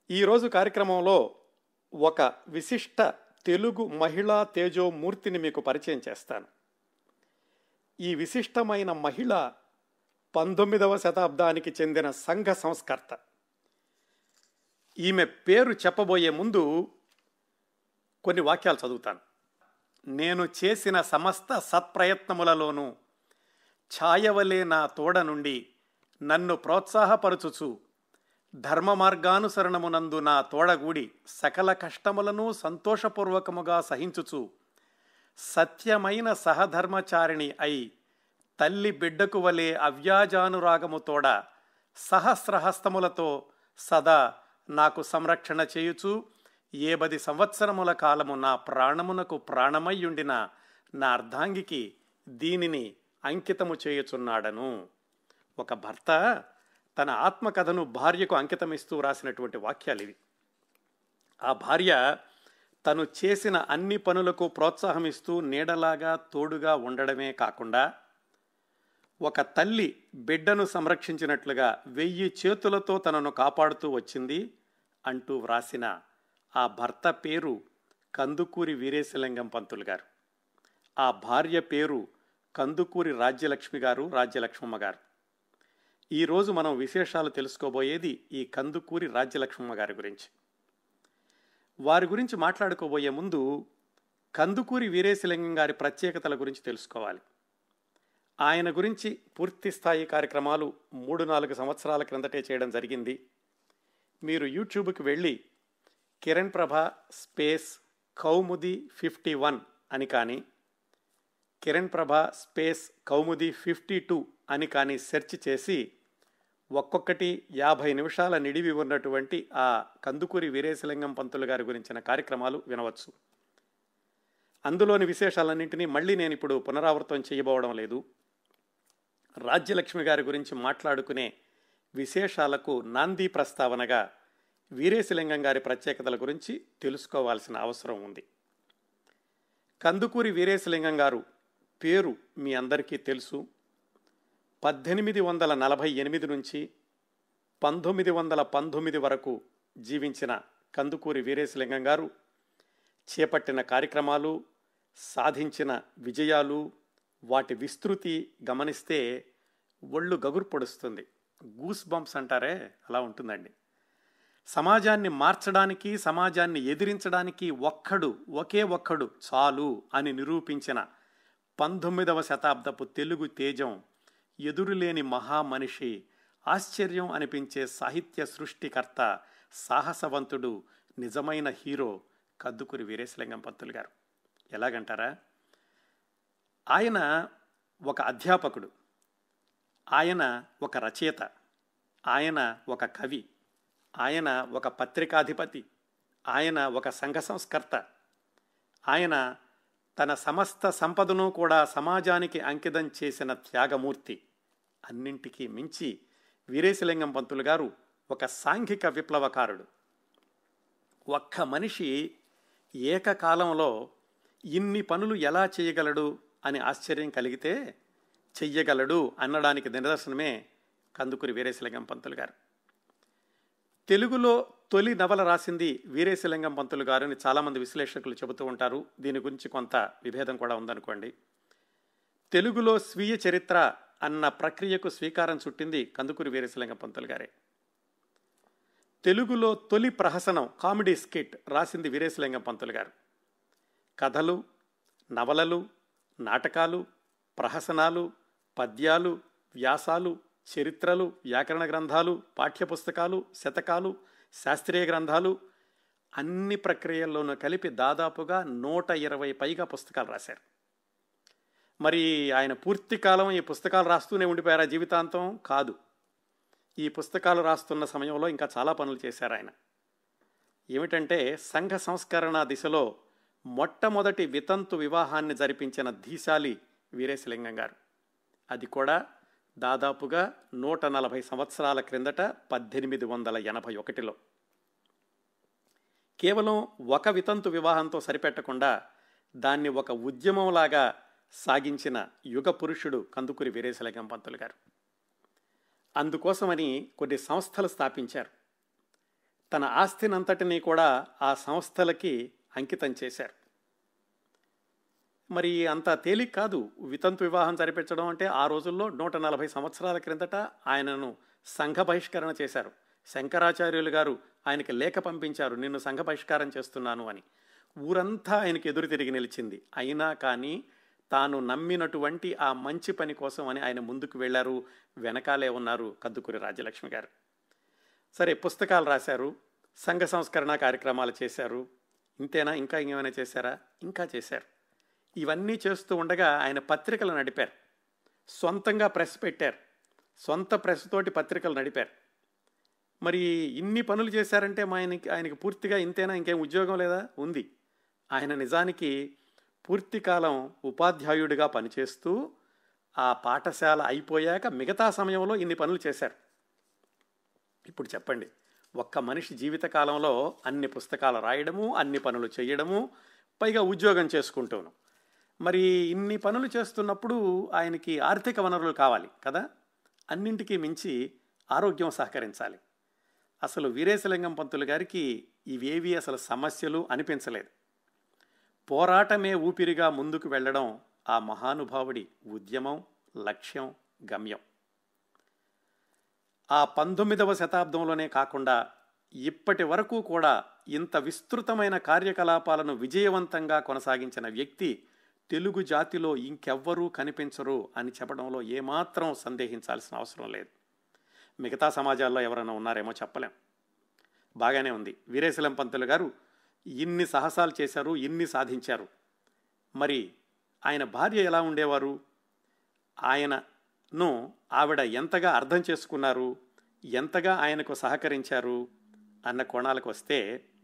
ఈరోజు కార్యక్రమంలో ఒక విశిష్ట తెలుగు మహిళా తేజోమూర్తిని మీకు పరిచయం చేస్తాను ఈ విశిష్టమైన మహిళ పంతొమ్మిదవ శతాబ్దానికి చెందిన సంఘ సంస్కర్త ఈమె పేరు చెప్పబోయే ముందు కొన్ని వాక్యాలు చదువుతాను నేను చేసిన సమస్త సత్ప్రయత్నములలోనూ ఛాయవలే నా తోడ నుండి నన్ను ప్రోత్సాహపరచుచు ధర్మ మార్గానుసరణమునందు నా తోడగూడి సకల కష్టములను సంతోషపూర్వకముగా సహించుచు సత్యమైన సహధర్మచారిణి అయి తల్లి బిడ్డకు వలె అవ్యాజానురాగము తోడ సహస్రహస్తములతో సదా నాకు సంరక్షణ చేయుచు ఏ బది సంవత్సరముల కాలము నా ప్రాణమునకు ప్రాణమయ్యుండిన నా అర్ధాంగికి దీనిని అంకితము చేయుచున్నాడను ఒక భర్త తన ఆత్మకథను భార్యకు అంకితమిస్తూ రాసినటువంటి వాక్యాలు ఇవి ఆ భార్య తను చేసిన అన్ని పనులకు ప్రోత్సాహమిస్తూ నీడలాగా తోడుగా ఉండడమే కాకుండా ఒక తల్లి బిడ్డను సంరక్షించినట్లుగా వెయ్యి చేతులతో తనను కాపాడుతూ వచ్చింది అంటూ వ్రాసిన ఆ భర్త పేరు కందుకూరి వీరేశలింగం పంతులు గారు ఆ భార్య పేరు కందుకూరి రాజ్యలక్ష్మి గారు రాజ్యలక్ష్మమ్మ గారు ఈరోజు మనం విశేషాలు తెలుసుకోబోయేది ఈ కందుకూరి రాజ్యలక్ష్మమ్మ గారి గురించి వారి గురించి మాట్లాడుకోబోయే ముందు కందుకూరి వీరేశలింగం గారి ప్రత్యేకతల గురించి తెలుసుకోవాలి ఆయన గురించి పూర్తి స్థాయి కార్యక్రమాలు మూడు నాలుగు సంవత్సరాల క్రిందటే చేయడం జరిగింది మీరు యూట్యూబ్కి వెళ్ళి Kiran Prabha space Kaumudi fifty one అని కానీ Kiran Prabha space Kaumudi fifty two అని కానీ సెర్చ్ చేసి ఒక్కొక్కటి యాభై నిమిషాల నిడివి ఉన్నటువంటి ఆ కందుకూరి వీరేశలింగం పంతులు గారి గురించిన కార్యక్రమాలు వినవచ్చు అందులోని విశేషాలన్నింటినీ మళ్ళీ నేను ఇప్పుడు పునరావృతం చేయబోవడం లేదు రాజ్యలక్ష్మి గారి గురించి మాట్లాడుకునే విశేషాలకు నాంది ప్రస్తావనగా వీరేశలింగం గారి ప్రత్యేకతల గురించి తెలుసుకోవాల్సిన అవసరం ఉంది కందుకూరి వీరేశలింగం గారు పేరు మీ అందరికీ తెలుసు పద్దెనిమిది వందల నలభై ఎనిమిది నుంచి పంతొమ్మిది వందల పంతొమ్మిది వరకు జీవించిన కందుకూరి వీరేశలింగం గారు చేపట్టిన కార్యక్రమాలు సాధించిన విజయాలు వాటి విస్తృతి గమనిస్తే ఒళ్ళు గగురు పొడుస్తుంది గూస్ బంప్స్ అంటారే అలా ఉంటుందండి సమాజాన్ని మార్చడానికి సమాజాన్ని ఎదిరించడానికి ఒక్కడు ఒకే ఒక్కడు చాలు అని నిరూపించిన పంతొమ్మిదవ శతాబ్దపు తెలుగు తేజం ఎదురులేని మహామనిషి ఆశ్చర్యం అనిపించే సాహిత్య సృష్టికర్త సాహసవంతుడు నిజమైన హీరో కద్దుకూరి వీరేశలింగం పంతులు గారు ఎలాగంటారా ఆయన ఒక అధ్యాపకుడు ఆయన ఒక రచయిత ఆయన ఒక కవి ఆయన ఒక పత్రికాధిపతి ఆయన ఒక సంఘ సంస్కర్త ఆయన తన సమస్త సంపదను కూడా సమాజానికి అంకితం చేసిన త్యాగమూర్తి అన్నింటికీ మించి వీరేశలింగం పంతులు గారు ఒక సాంఘిక విప్లవకారుడు ఒక్క మనిషి ఏకకాలంలో ఇన్ని పనులు ఎలా చేయగలడు అని ఆశ్చర్యం కలిగితే చెయ్యగలడు అనడానికి నిదర్శనమే కందుకూరి వీరేశలింగం పంతులు గారు తెలుగులో తొలి నవల రాసింది వీరేశలింగం పంతులు గారు అని చాలామంది విశ్లేషకులు చెబుతూ ఉంటారు దీని గురించి కొంత విభేదం కూడా ఉందనుకోండి తెలుగులో స్వీయ చరిత్ర అన్న ప్రక్రియకు స్వీకారం చుట్టింది కందుకూరి వీరేశలింగం పంతులు గారే తెలుగులో తొలి ప్రహసనం కామెడీ స్కిట్ రాసింది వీరేశలింగం పంతులు గారు కథలు నవలలు నాటకాలు ప్రహసనాలు పద్యాలు వ్యాసాలు చరిత్రలు వ్యాకరణ గ్రంథాలు పాఠ్యపుస్తకాలు శతకాలు శాస్త్రీయ గ్రంథాలు అన్ని ప్రక్రియల్లోనూ కలిపి దాదాపుగా నూట ఇరవై పైగా పుస్తకాలు రాశారు మరి ఆయన పూర్తి కాలం ఈ పుస్తకాలు రాస్తూనే ఉండిపోయారా జీవితాంతం కాదు ఈ పుస్తకాలు రాస్తున్న సమయంలో ఇంకా చాలా పనులు చేశారు ఆయన ఏమిటంటే సంఘ సంస్కరణ దిశలో మొట్టమొదటి వితంతు వివాహాన్ని జరిపించిన ధీశాలి వీరేశలింగం గారు అది కూడా దాదాపుగా నూట నలభై సంవత్సరాల క్రిందట పద్దెనిమిది వందల ఎనభై ఒకటిలో కేవలం ఒక వితంతు వివాహంతో సరిపెట్టకుండా దాన్ని ఒక ఉద్యమంలాగా సాగించిన యుగ పురుషుడు కందుకూరి వీరేశలింగం పంతులు గారు అందుకోసమని కొన్ని సంస్థలు స్థాపించారు తన ఆస్తినంతటినీ కూడా ఆ సంస్థలకి అంకితం చేశారు మరి అంత తేలిక కాదు వితంతు వివాహం జరిపించడం అంటే ఆ రోజుల్లో నూట నలభై సంవత్సరాల క్రిందట ఆయనను సంఘ బహిష్కరణ చేశారు శంకరాచార్యులు గారు ఆయనకి లేఖ పంపించారు నిన్ను సంఘ బహిష్కారం చేస్తున్నాను అని ఊరంతా ఆయనకి ఎదురు తిరిగి నిలిచింది అయినా కానీ తాను నమ్మినటువంటి ఆ మంచి పని కోసం అని ఆయన ముందుకు వెళ్ళారు వెనకాలే ఉన్నారు కద్దుకూరి రాజ్యలక్ష్మి గారు సరే పుస్తకాలు రాశారు సంఘ సంస్కరణ కార్యక్రమాలు చేశారు ఇంతేనా ఇంకా ఇంకేమైనా చేశారా ఇంకా చేశారు ఇవన్నీ చేస్తూ ఉండగా ఆయన పత్రికలు నడిపారు సొంతంగా ప్రెస్ పెట్టారు సొంత ప్రెస్ తోటి పత్రికలు నడిపారు మరి ఇన్ని పనులు చేశారంటే మా ఆయనకి ఆయనకి పూర్తిగా ఇంతేనా ఇంకేం ఉద్యోగం లేదా ఉంది ఆయన నిజానికి పూర్తి కాలం ఉపాధ్యాయుడిగా పనిచేస్తూ ఆ పాఠశాల అయిపోయాక మిగతా సమయంలో ఇన్ని పనులు చేశారు ఇప్పుడు చెప్పండి ఒక్క మనిషి జీవితకాలంలో అన్ని పుస్తకాలు రాయడము అన్ని పనులు చేయడము పైగా ఉద్యోగం చేసుకుంటూను మరి ఇన్ని పనులు చేస్తున్నప్పుడు ఆయనకి ఆర్థిక వనరులు కావాలి కదా అన్నింటికీ మించి ఆరోగ్యం సహకరించాలి అసలు వీరేశలింగం పంతులు గారికి ఇవేవి అసలు సమస్యలు అనిపించలేదు పోరాటమే ఊపిరిగా ముందుకు వెళ్ళడం ఆ మహానుభావుడి ఉద్యమం లక్ష్యం గమ్యం ఆ పంతొమ్మిదవ శతాబ్దంలోనే కాకుండా ఇప్పటి వరకు కూడా ఇంత విస్తృతమైన కార్యకలాపాలను విజయవంతంగా కొనసాగించిన వ్యక్తి తెలుగు జాతిలో ఇంకెవ్వరూ కనిపించరు అని చెప్పడంలో ఏమాత్రం సందేహించాల్సిన అవసరం లేదు మిగతా సమాజాల్లో ఎవరైనా ఉన్నారేమో చెప్పలేం బాగానే ఉంది వీరేశలం పంతులు గారు ఇన్ని సాహసాలు చేశారు ఇన్ని సాధించారు మరి ఆయన భార్య ఎలా ఉండేవారు ఆయనను ఆవిడ ఎంతగా అర్థం చేసుకున్నారు ఎంతగా ఆయనకు సహకరించారు అన్న కోణాలకు వస్తే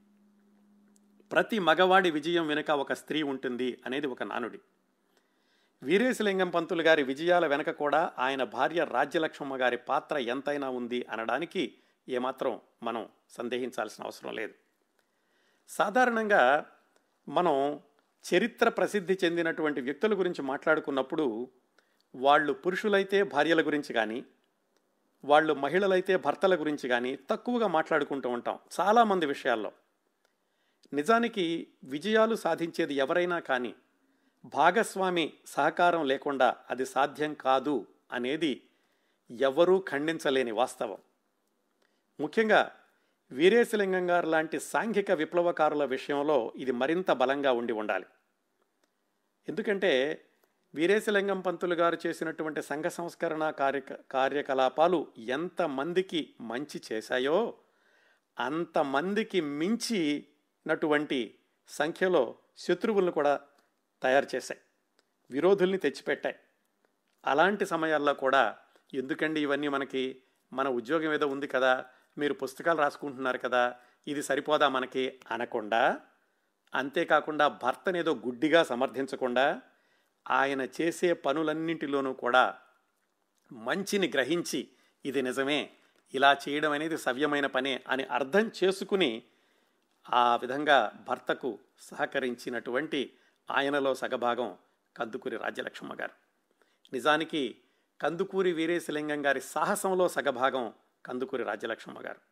ప్రతి మగవాడి విజయం వెనుక ఒక స్త్రీ ఉంటుంది అనేది ఒక నానుడి వీరేశలింగం పంతులు గారి విజయాల వెనుక కూడా ఆయన భార్య రాజ్యలక్ష్మమ్మ గారి పాత్ర ఎంతైనా ఉంది అనడానికి ఏమాత్రం మనం సందేహించాల్సిన అవసరం లేదు సాధారణంగా మనం చరిత్ర ప్రసిద్ధి చెందినటువంటి వ్యక్తుల గురించి మాట్లాడుకున్నప్పుడు వాళ్ళు పురుషులైతే భార్యల గురించి కానీ వాళ్ళు మహిళలైతే భర్తల గురించి కానీ తక్కువగా మాట్లాడుకుంటూ ఉంటాం చాలామంది విషయాల్లో నిజానికి విజయాలు సాధించేది ఎవరైనా కానీ భాగస్వామి సహకారం లేకుండా అది సాధ్యం కాదు అనేది ఎవరూ ఖండించలేని వాస్తవం ముఖ్యంగా వీరేశలింగం గారు లాంటి సాంఘిక విప్లవకారుల విషయంలో ఇది మరింత బలంగా ఉండి ఉండాలి ఎందుకంటే వీరేశలింగం పంతులు గారు చేసినటువంటి సంఘ సంస్కరణ కార్య కార్యకలాపాలు ఎంతమందికి మంచి చేశాయో అంతమందికి మించినటువంటి సంఖ్యలో శత్రువులను కూడా తయారు చేశాయి విరోధుల్ని తెచ్చిపెట్టాయి అలాంటి సమయాల్లో కూడా ఎందుకండి ఇవన్నీ మనకి మన ఉద్యోగం ఏదో ఉంది కదా మీరు పుస్తకాలు రాసుకుంటున్నారు కదా ఇది సరిపోదా మనకి అనకుండా అంతేకాకుండా భర్తనేదో గుడ్డిగా సమర్థించకుండా ఆయన చేసే పనులన్నింటిలోనూ కూడా మంచిని గ్రహించి ఇది నిజమే ఇలా చేయడం అనేది సవ్యమైన పనే అని అర్థం చేసుకుని ఆ విధంగా భర్తకు సహకరించినటువంటి ఆయనలో సగభాగం కందుకూరి రాజ్యలక్ష్మమ్మ గారు నిజానికి కందుకూరి వీరేశలింగం గారి సాహసంలో సగభాగం కందుకూరి రాజ్యలక్ష్మమ్మ గారు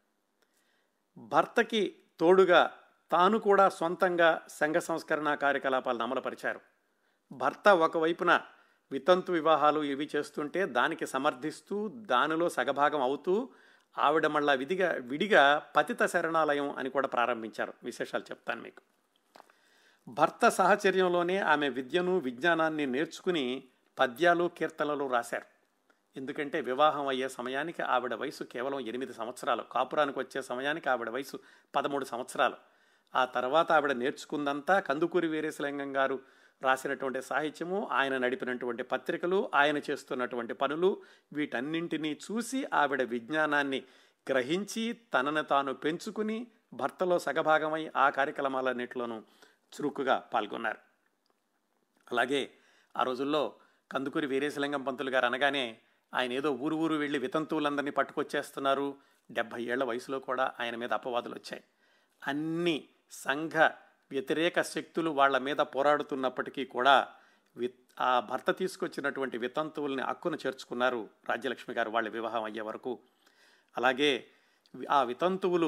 భర్తకి తోడుగా తాను కూడా సొంతంగా సంఘ సంస్కరణ కార్యకలాపాలను అమలుపరిచారు భర్త ఒకవైపున వితంతు వివాహాలు ఇవి చేస్తుంటే దానికి సమర్థిస్తూ దానిలో సగభాగం అవుతూ ఆవిడ మళ్ళా విధిగా విడిగా పతిత శరణాలయం అని కూడా ప్రారంభించారు విశేషాలు చెప్తాను మీకు భర్త సాహచర్యంలోనే ఆమె విద్యను విజ్ఞానాన్ని నేర్చుకుని పద్యాలు కీర్తనలు రాశారు ఎందుకంటే వివాహం అయ్యే సమయానికి ఆవిడ వయసు కేవలం ఎనిమిది సంవత్సరాలు కాపురానికి వచ్చే సమయానికి ఆవిడ వయసు పదమూడు సంవత్సరాలు ఆ తర్వాత ఆవిడ నేర్చుకుందంతా కందుకూరి వీరేశలింగం గారు రాసినటువంటి సాహిత్యము ఆయన నడిపినటువంటి పత్రికలు ఆయన చేస్తున్నటువంటి పనులు వీటన్నింటినీ చూసి ఆవిడ విజ్ఞానాన్ని గ్రహించి తనను తాను పెంచుకుని భర్తలో సగభాగమై ఆ కార్యక్రమాలన్నింటిలోనూ చురుకుగా పాల్గొన్నారు అలాగే ఆ రోజుల్లో కందుకూరి వీరేశలింగం పంతులు గారు అనగానే ఆయన ఏదో ఊరు ఊరు వెళ్ళి వితంతువులందరినీ పట్టుకొచ్చేస్తున్నారు డెబ్భై ఏళ్ల వయసులో కూడా ఆయన మీద అపవాదులు వచ్చాయి అన్ని సంఘ వ్యతిరేక శక్తులు వాళ్ళ మీద పోరాడుతున్నప్పటికీ కూడా వి ఆ భర్త తీసుకొచ్చినటువంటి వితంతువుల్ని అక్కును చేర్చుకున్నారు రాజ్యలక్ష్మి గారు వాళ్ళ వివాహం అయ్యే వరకు అలాగే ఆ వితంతువులు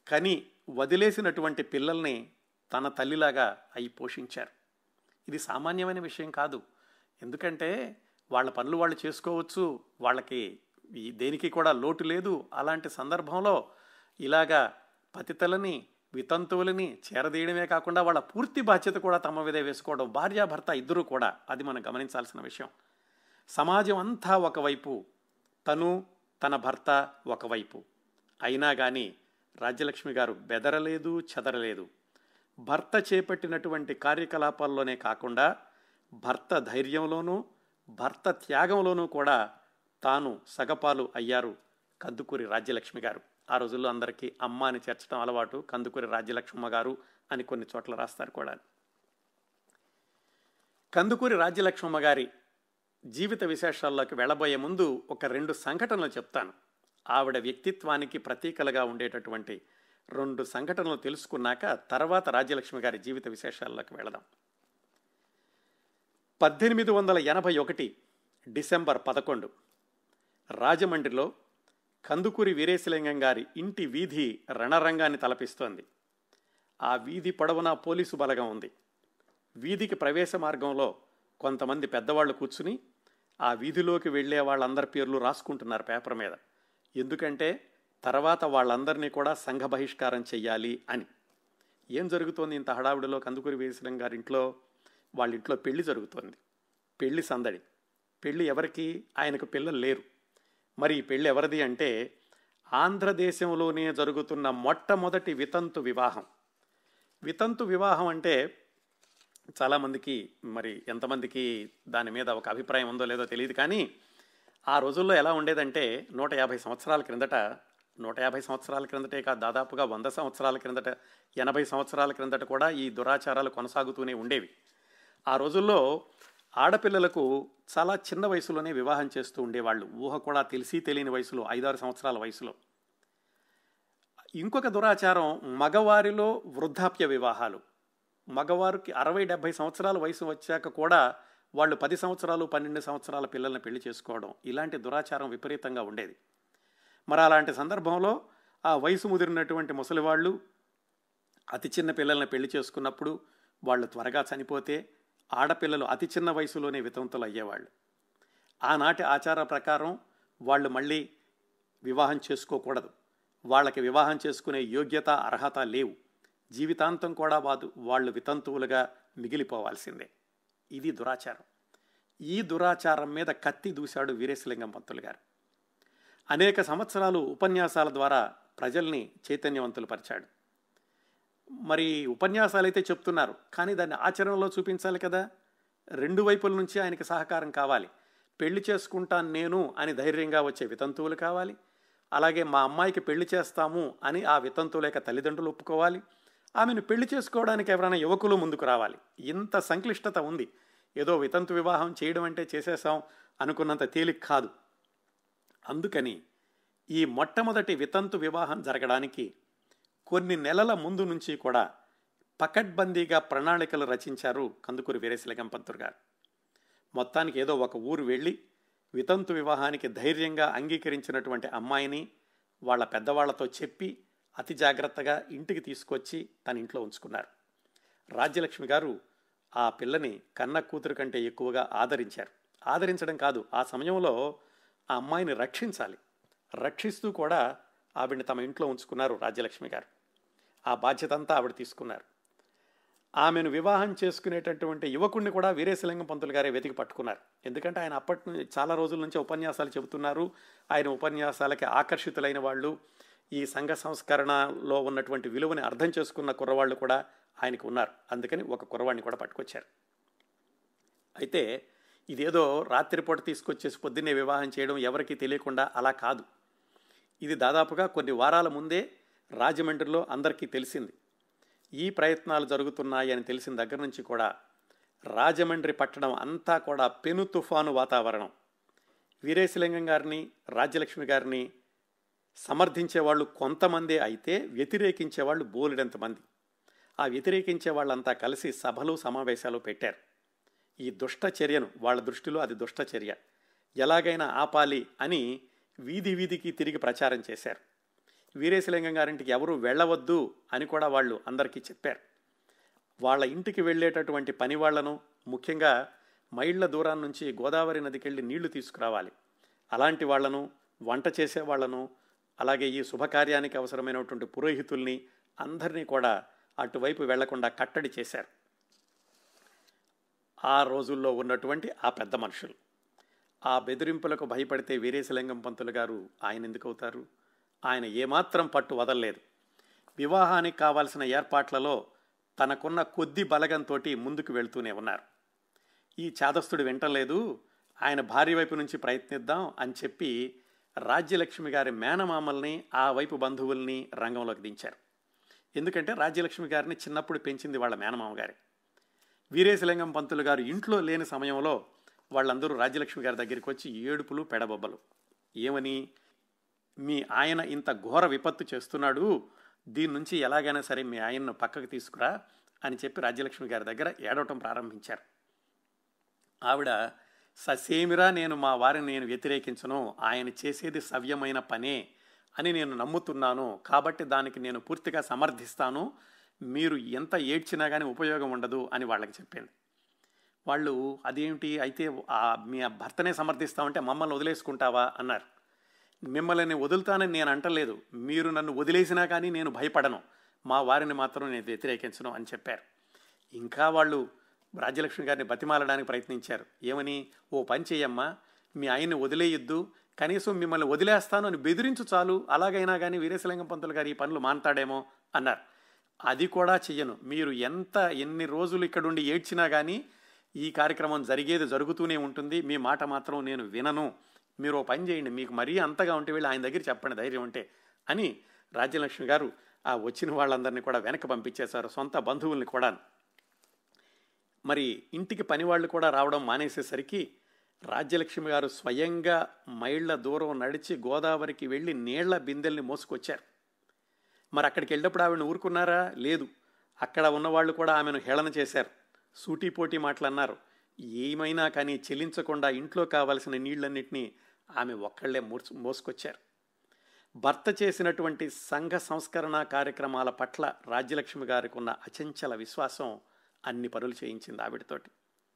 కని వదిలేసినటువంటి పిల్లల్ని తన తల్లిలాగా అయి పోషించారు ఇది సామాన్యమైన విషయం కాదు ఎందుకంటే వాళ్ళ పనులు వాళ్ళు చేసుకోవచ్చు వాళ్ళకి ఈ దేనికి కూడా లోటు లేదు అలాంటి సందర్భంలో ఇలాగా పతితలని వితంతువులని చేరదీయడమే కాకుండా వాళ్ళ పూర్తి బాధ్యత కూడా తమ మీదే వేసుకోవడం భార్యాభర్త ఇద్దరూ కూడా అది మనం గమనించాల్సిన విషయం సమాజం అంతా ఒకవైపు తను తన భర్త ఒకవైపు అయినా కానీ రాజ్యలక్ష్మి గారు బెదరలేదు చెదరలేదు భర్త చేపట్టినటువంటి కార్యకలాపాల్లోనే కాకుండా భర్త ధైర్యంలోనూ భర్త త్యాగంలోనూ కూడా తాను సగపాలు అయ్యారు కందుకూరి రాజ్యలక్ష్మి గారు ఆ రోజుల్లో అందరికీ అమ్మ అని చేర్చడం అలవాటు కందుకూరి రాజ్యలక్ష్మమ్మ గారు అని కొన్ని చోట్ల రాస్తారు కూడా కందుకూరి రాజ్యలక్ష్మమ్మ గారి జీవిత విశేషాల్లోకి వెళ్ళబోయే ముందు ఒక రెండు సంఘటనలు చెప్తాను ఆవిడ వ్యక్తిత్వానికి ప్రతీకలుగా ఉండేటటువంటి రెండు సంఘటనలు తెలుసుకున్నాక తర్వాత రాజ్యలక్ష్మి గారి జీవిత విశేషాల్లోకి వెళదాం పద్దెనిమిది వందల ఎనభై ఒకటి డిసెంబర్ పదకొండు రాజమండ్రిలో కందుకూరి వీరేశలింగం గారి ఇంటి వీధి రణరంగాన్ని తలపిస్తోంది ఆ వీధి పొడవునా పోలీసు బలగం ఉంది వీధికి ప్రవేశ మార్గంలో కొంతమంది పెద్దవాళ్ళు కూర్చుని ఆ వీధిలోకి వెళ్ళే వాళ్ళందరి పేర్లు రాసుకుంటున్నారు పేపర్ మీద ఎందుకంటే తర్వాత వాళ్ళందరినీ కూడా సంఘ బహిష్కారం చెయ్యాలి అని ఏం జరుగుతోంది ఇంత హడావుడిలో కందుకూరి వీరేశలింగం గారి ఇంట్లో వాళ్ళ ఇంట్లో పెళ్లి జరుగుతోంది పెళ్లి సందడి పెళ్లి ఎవరికి ఆయనకు పిల్లలు లేరు మరి ఈ పెళ్లి ఎవరిది అంటే ఆంధ్రదేశంలోనే జరుగుతున్న మొట్టమొదటి వితంతు వివాహం వితంతు వివాహం అంటే చాలామందికి మరి ఎంతమందికి దాని మీద ఒక అభిప్రాయం ఉందో లేదో తెలియదు కానీ ఆ రోజుల్లో ఎలా ఉండేదంటే నూట యాభై సంవత్సరాల క్రిందట నూట యాభై సంవత్సరాల క్రిందటే కాదు దాదాపుగా వంద సంవత్సరాల క్రిందట ఎనభై సంవత్సరాల క్రిందట కూడా ఈ దురాచారాలు కొనసాగుతూనే ఉండేవి ఆ రోజుల్లో ఆడపిల్లలకు చాలా చిన్న వయసులోనే వివాహం చేస్తూ ఉండేవాళ్ళు ఊహ కూడా తెలిసి తెలియని వయసులో ఐదారు సంవత్సరాల వయసులో ఇంకొక దురాచారం మగవారిలో వృద్ధాప్య వివాహాలు మగవారికి అరవై డెబ్భై సంవత్సరాల వయసు వచ్చాక కూడా వాళ్ళు పది సంవత్సరాలు పన్నెండు సంవత్సరాల పిల్లల్ని పెళ్లి చేసుకోవడం ఇలాంటి దురాచారం విపరీతంగా ఉండేది మరి అలాంటి సందర్భంలో ఆ వయసు ముదిరినటువంటి ముసలివాళ్ళు అతి చిన్న పిల్లల్ని పెళ్లి చేసుకున్నప్పుడు వాళ్ళు త్వరగా చనిపోతే ఆడపిల్లలు అతి చిన్న వయసులోనే వితంతులు అయ్యేవాళ్ళు ఆనాటి ఆచార ప్రకారం వాళ్ళు మళ్ళీ వివాహం చేసుకోకూడదు వాళ్ళకి వివాహం చేసుకునే యోగ్యత అర్హత లేవు జీవితాంతం కూడా వాదు వాళ్ళు వితంతువులుగా మిగిలిపోవాల్సిందే ఇది దురాచారం ఈ దురాచారం మీద కత్తి దూశాడు వీరేశలింగం పంతులు గారు అనేక సంవత్సరాలు ఉపన్యాసాల ద్వారా ప్రజల్ని చైతన్యవంతులు పరిచాడు మరి ఉపన్యాసాలు అయితే చెప్తున్నారు కానీ దాన్ని ఆచరణలో చూపించాలి కదా రెండు వైపుల నుంచి ఆయనకి సహకారం కావాలి పెళ్లి చేసుకుంటాను నేను అని ధైర్యంగా వచ్చే వితంతువులు కావాలి అలాగే మా అమ్మాయికి పెళ్లి చేస్తాము అని ఆ వితంతువుల యొక్క తల్లిదండ్రులు ఒప్పుకోవాలి ఆమెను పెళ్లి చేసుకోవడానికి ఎవరైనా యువకులు ముందుకు రావాలి ఇంత సంక్లిష్టత ఉంది ఏదో వితంతు వివాహం చేయడం అంటే చేసేసాం అనుకున్నంత తేలిక కాదు అందుకని ఈ మొట్టమొదటి వితంతు వివాహం జరగడానికి కొన్ని నెలల ముందు నుంచి కూడా పకడ్బందీగా ప్రణాళికలు రచించారు కందుకూరి వీరేశలింగం పంతులు గారు మొత్తానికి ఏదో ఒక ఊరు వెళ్ళి వితంతు వివాహానికి ధైర్యంగా అంగీకరించినటువంటి అమ్మాయిని వాళ్ళ పెద్దవాళ్లతో చెప్పి అతి జాగ్రత్తగా ఇంటికి తీసుకొచ్చి తన ఇంట్లో ఉంచుకున్నారు రాజ్యలక్ష్మి గారు ఆ పిల్లని కన్న కూతురు కంటే ఎక్కువగా ఆదరించారు ఆదరించడం కాదు ఆ సమయంలో ఆ అమ్మాయిని రక్షించాలి రక్షిస్తూ కూడా ఆవిడని తమ ఇంట్లో ఉంచుకున్నారు రాజ్యలక్ష్మి గారు ఆ బాధ్యత అంతా ఆవిడ తీసుకున్నారు ఆమెను వివాహం చేసుకునేటటువంటి యువకుడిని కూడా వీరేశలింగం పంతులు గారే వెతికి పట్టుకున్నారు ఎందుకంటే ఆయన అప్పటి నుంచి చాలా రోజుల నుంచి ఉపన్యాసాలు చెబుతున్నారు ఆయన ఉపన్యాసాలకి ఆకర్షితులైన వాళ్ళు ఈ సంఘ సంస్కరణలో ఉన్నటువంటి విలువని అర్థం చేసుకున్న కుర్రవాళ్ళు కూడా ఆయనకు ఉన్నారు అందుకని ఒక కుర్రవాడిని కూడా పట్టుకొచ్చారు అయితే ఇదేదో రాత్రిపూట తీసుకొచ్చేసి పొద్దున్నే వివాహం చేయడం ఎవరికీ తెలియకుండా అలా కాదు ఇది దాదాపుగా కొన్ని వారాల ముందే రాజమండ్రిలో అందరికీ తెలిసింది ఈ ప్రయత్నాలు జరుగుతున్నాయి అని తెలిసిన దగ్గర నుంచి కూడా రాజమండ్రి పట్టణం అంతా కూడా పెను తుఫాను వాతావరణం వీరేశలింగం గారిని రాజ్యలక్ష్మి గారిని సమర్థించే వాళ్ళు కొంతమందే అయితే వ్యతిరేకించే వాళ్ళు బోలెడంతమంది ఆ వ్యతిరేకించే వాళ్ళంతా కలిసి సభలు సమావేశాలు పెట్టారు ఈ దుష్ట చర్యను వాళ్ళ దృష్టిలో అది దుష్ట చర్య ఎలాగైనా ఆపాలి అని వీధి వీధికి తిరిగి ప్రచారం చేశారు వీరేశలింగం గారింటికి ఎవరు వెళ్ళవద్దు అని కూడా వాళ్ళు అందరికీ చెప్పారు వాళ్ళ ఇంటికి వెళ్ళేటటువంటి పని వాళ్లను ముఖ్యంగా మైళ్ళ దూరం నుంచి గోదావరి నదికి వెళ్ళి నీళ్లు తీసుకురావాలి అలాంటి వాళ్లను వంట చేసే వాళ్లను అలాగే ఈ శుభకార్యానికి అవసరమైనటువంటి పురోహితుల్ని అందరినీ కూడా అటువైపు వెళ్లకుండా కట్టడి చేశారు ఆ రోజుల్లో ఉన్నటువంటి ఆ పెద్ద మనుషులు ఆ బెదిరింపులకు భయపడితే వీరేశలింగం పంతులు గారు ఆయన ఎందుకు అవుతారు ఆయన ఏమాత్రం పట్టు వదలలేదు వివాహానికి కావాల్సిన ఏర్పాట్లలో తనకున్న కొద్ది బలగంతో ముందుకు వెళ్తూనే ఉన్నారు ఈ చాదస్తుడు వింటలేదు ఆయన భార్య వైపు నుంచి ప్రయత్నిద్దాం అని చెప్పి రాజ్యలక్ష్మి గారి మేనమామల్ని ఆ వైపు బంధువుల్ని రంగంలోకి దించారు ఎందుకంటే రాజ్యలక్ష్మి గారిని చిన్నప్పుడు పెంచింది వాళ్ళ మేనమామ గారి వీరేశలింగం పంతులు గారు ఇంట్లో లేని సమయంలో వాళ్ళందరూ రాజ్యలక్ష్మి గారి దగ్గరికి వచ్చి ఏడుపులు పెడబొబ్బలు ఏమని మీ ఆయన ఇంత ఘోర విపత్తు చేస్తున్నాడు దీని నుంచి ఎలాగైనా సరే మీ ఆయన్ను పక్కకు తీసుకురా అని చెప్పి రాజ్యలక్ష్మి గారి దగ్గర ఏడవటం ప్రారంభించారు ఆవిడ ససేమిరా నేను మా వారిని నేను వ్యతిరేకించను ఆయన చేసేది సవ్యమైన పనే అని నేను నమ్ముతున్నాను కాబట్టి దానికి నేను పూర్తిగా సమర్థిస్తాను మీరు ఎంత ఏడ్చినా కానీ ఉపయోగం ఉండదు అని వాళ్ళకి చెప్పింది వాళ్ళు అదేమిటి అయితే ఆ మీ భర్తనే సమర్థిస్తామంటే మమ్మల్ని వదిలేసుకుంటావా అన్నారు మిమ్మల్ని వదులుతానని నేను అంటలేదు మీరు నన్ను వదిలేసినా కానీ నేను భయపడను మా వారిని మాత్రం నేను వ్యతిరేకించను అని చెప్పారు ఇంకా వాళ్ళు రాజ్యలక్ష్మి గారిని బతిమాలడానికి ప్రయత్నించారు ఏమని ఓ పని చెయ్యమ్మా మీ ఆయన్ని వదిలేయొద్దు కనీసం మిమ్మల్ని వదిలేస్తాను అని బెదిరించు చాలు అలాగైనా కానీ వీరేశలింగం పంతులు గారు ఈ పనులు మానతాడేమో అన్నారు అది కూడా చెయ్యను మీరు ఎంత ఎన్ని రోజులు ఇక్కడుండి ఏడ్చినా కానీ ఈ కార్యక్రమం జరిగేది జరుగుతూనే ఉంటుంది మీ మాట మాత్రం నేను వినను మీరు ఓ పని చేయండి మీకు మరీ అంతగా ఉంటే వెళ్ళి ఆయన దగ్గర చెప్పండి ధైర్యం ఉంటే అని రాజ్యలక్ష్మి గారు ఆ వచ్చిన వాళ్ళందరినీ కూడా వెనక పంపించేశారు సొంత బంధువుల్ని కూడా మరి ఇంటికి పని వాళ్ళు కూడా రావడం మానేసేసరికి రాజ్యలక్ష్మి గారు స్వయంగా మైళ్ళ దూరం నడిచి గోదావరికి వెళ్ళి నీళ్ల బిందెల్ని మోసుకొచ్చారు మరి అక్కడికి వెళ్ళినప్పుడు ఆవిడని ఊరుకున్నారా లేదు అక్కడ ఉన్నవాళ్ళు కూడా ఆమెను హేళన చేశారు సూటిపోటీ మాటలు అన్నారు ఏమైనా కానీ చెల్లించకుండా ఇంట్లో కావలసిన నీళ్లన్నింటినీ ఆమె ఒక్కళ్లే మోసు మోసుకొచ్చారు భర్త చేసినటువంటి సంఘ సంస్కరణ కార్యక్రమాల పట్ల రాజ్యలక్ష్మి గారికి ఉన్న అచంచల విశ్వాసం అన్ని పనులు చేయించింది ఆవిడతోటి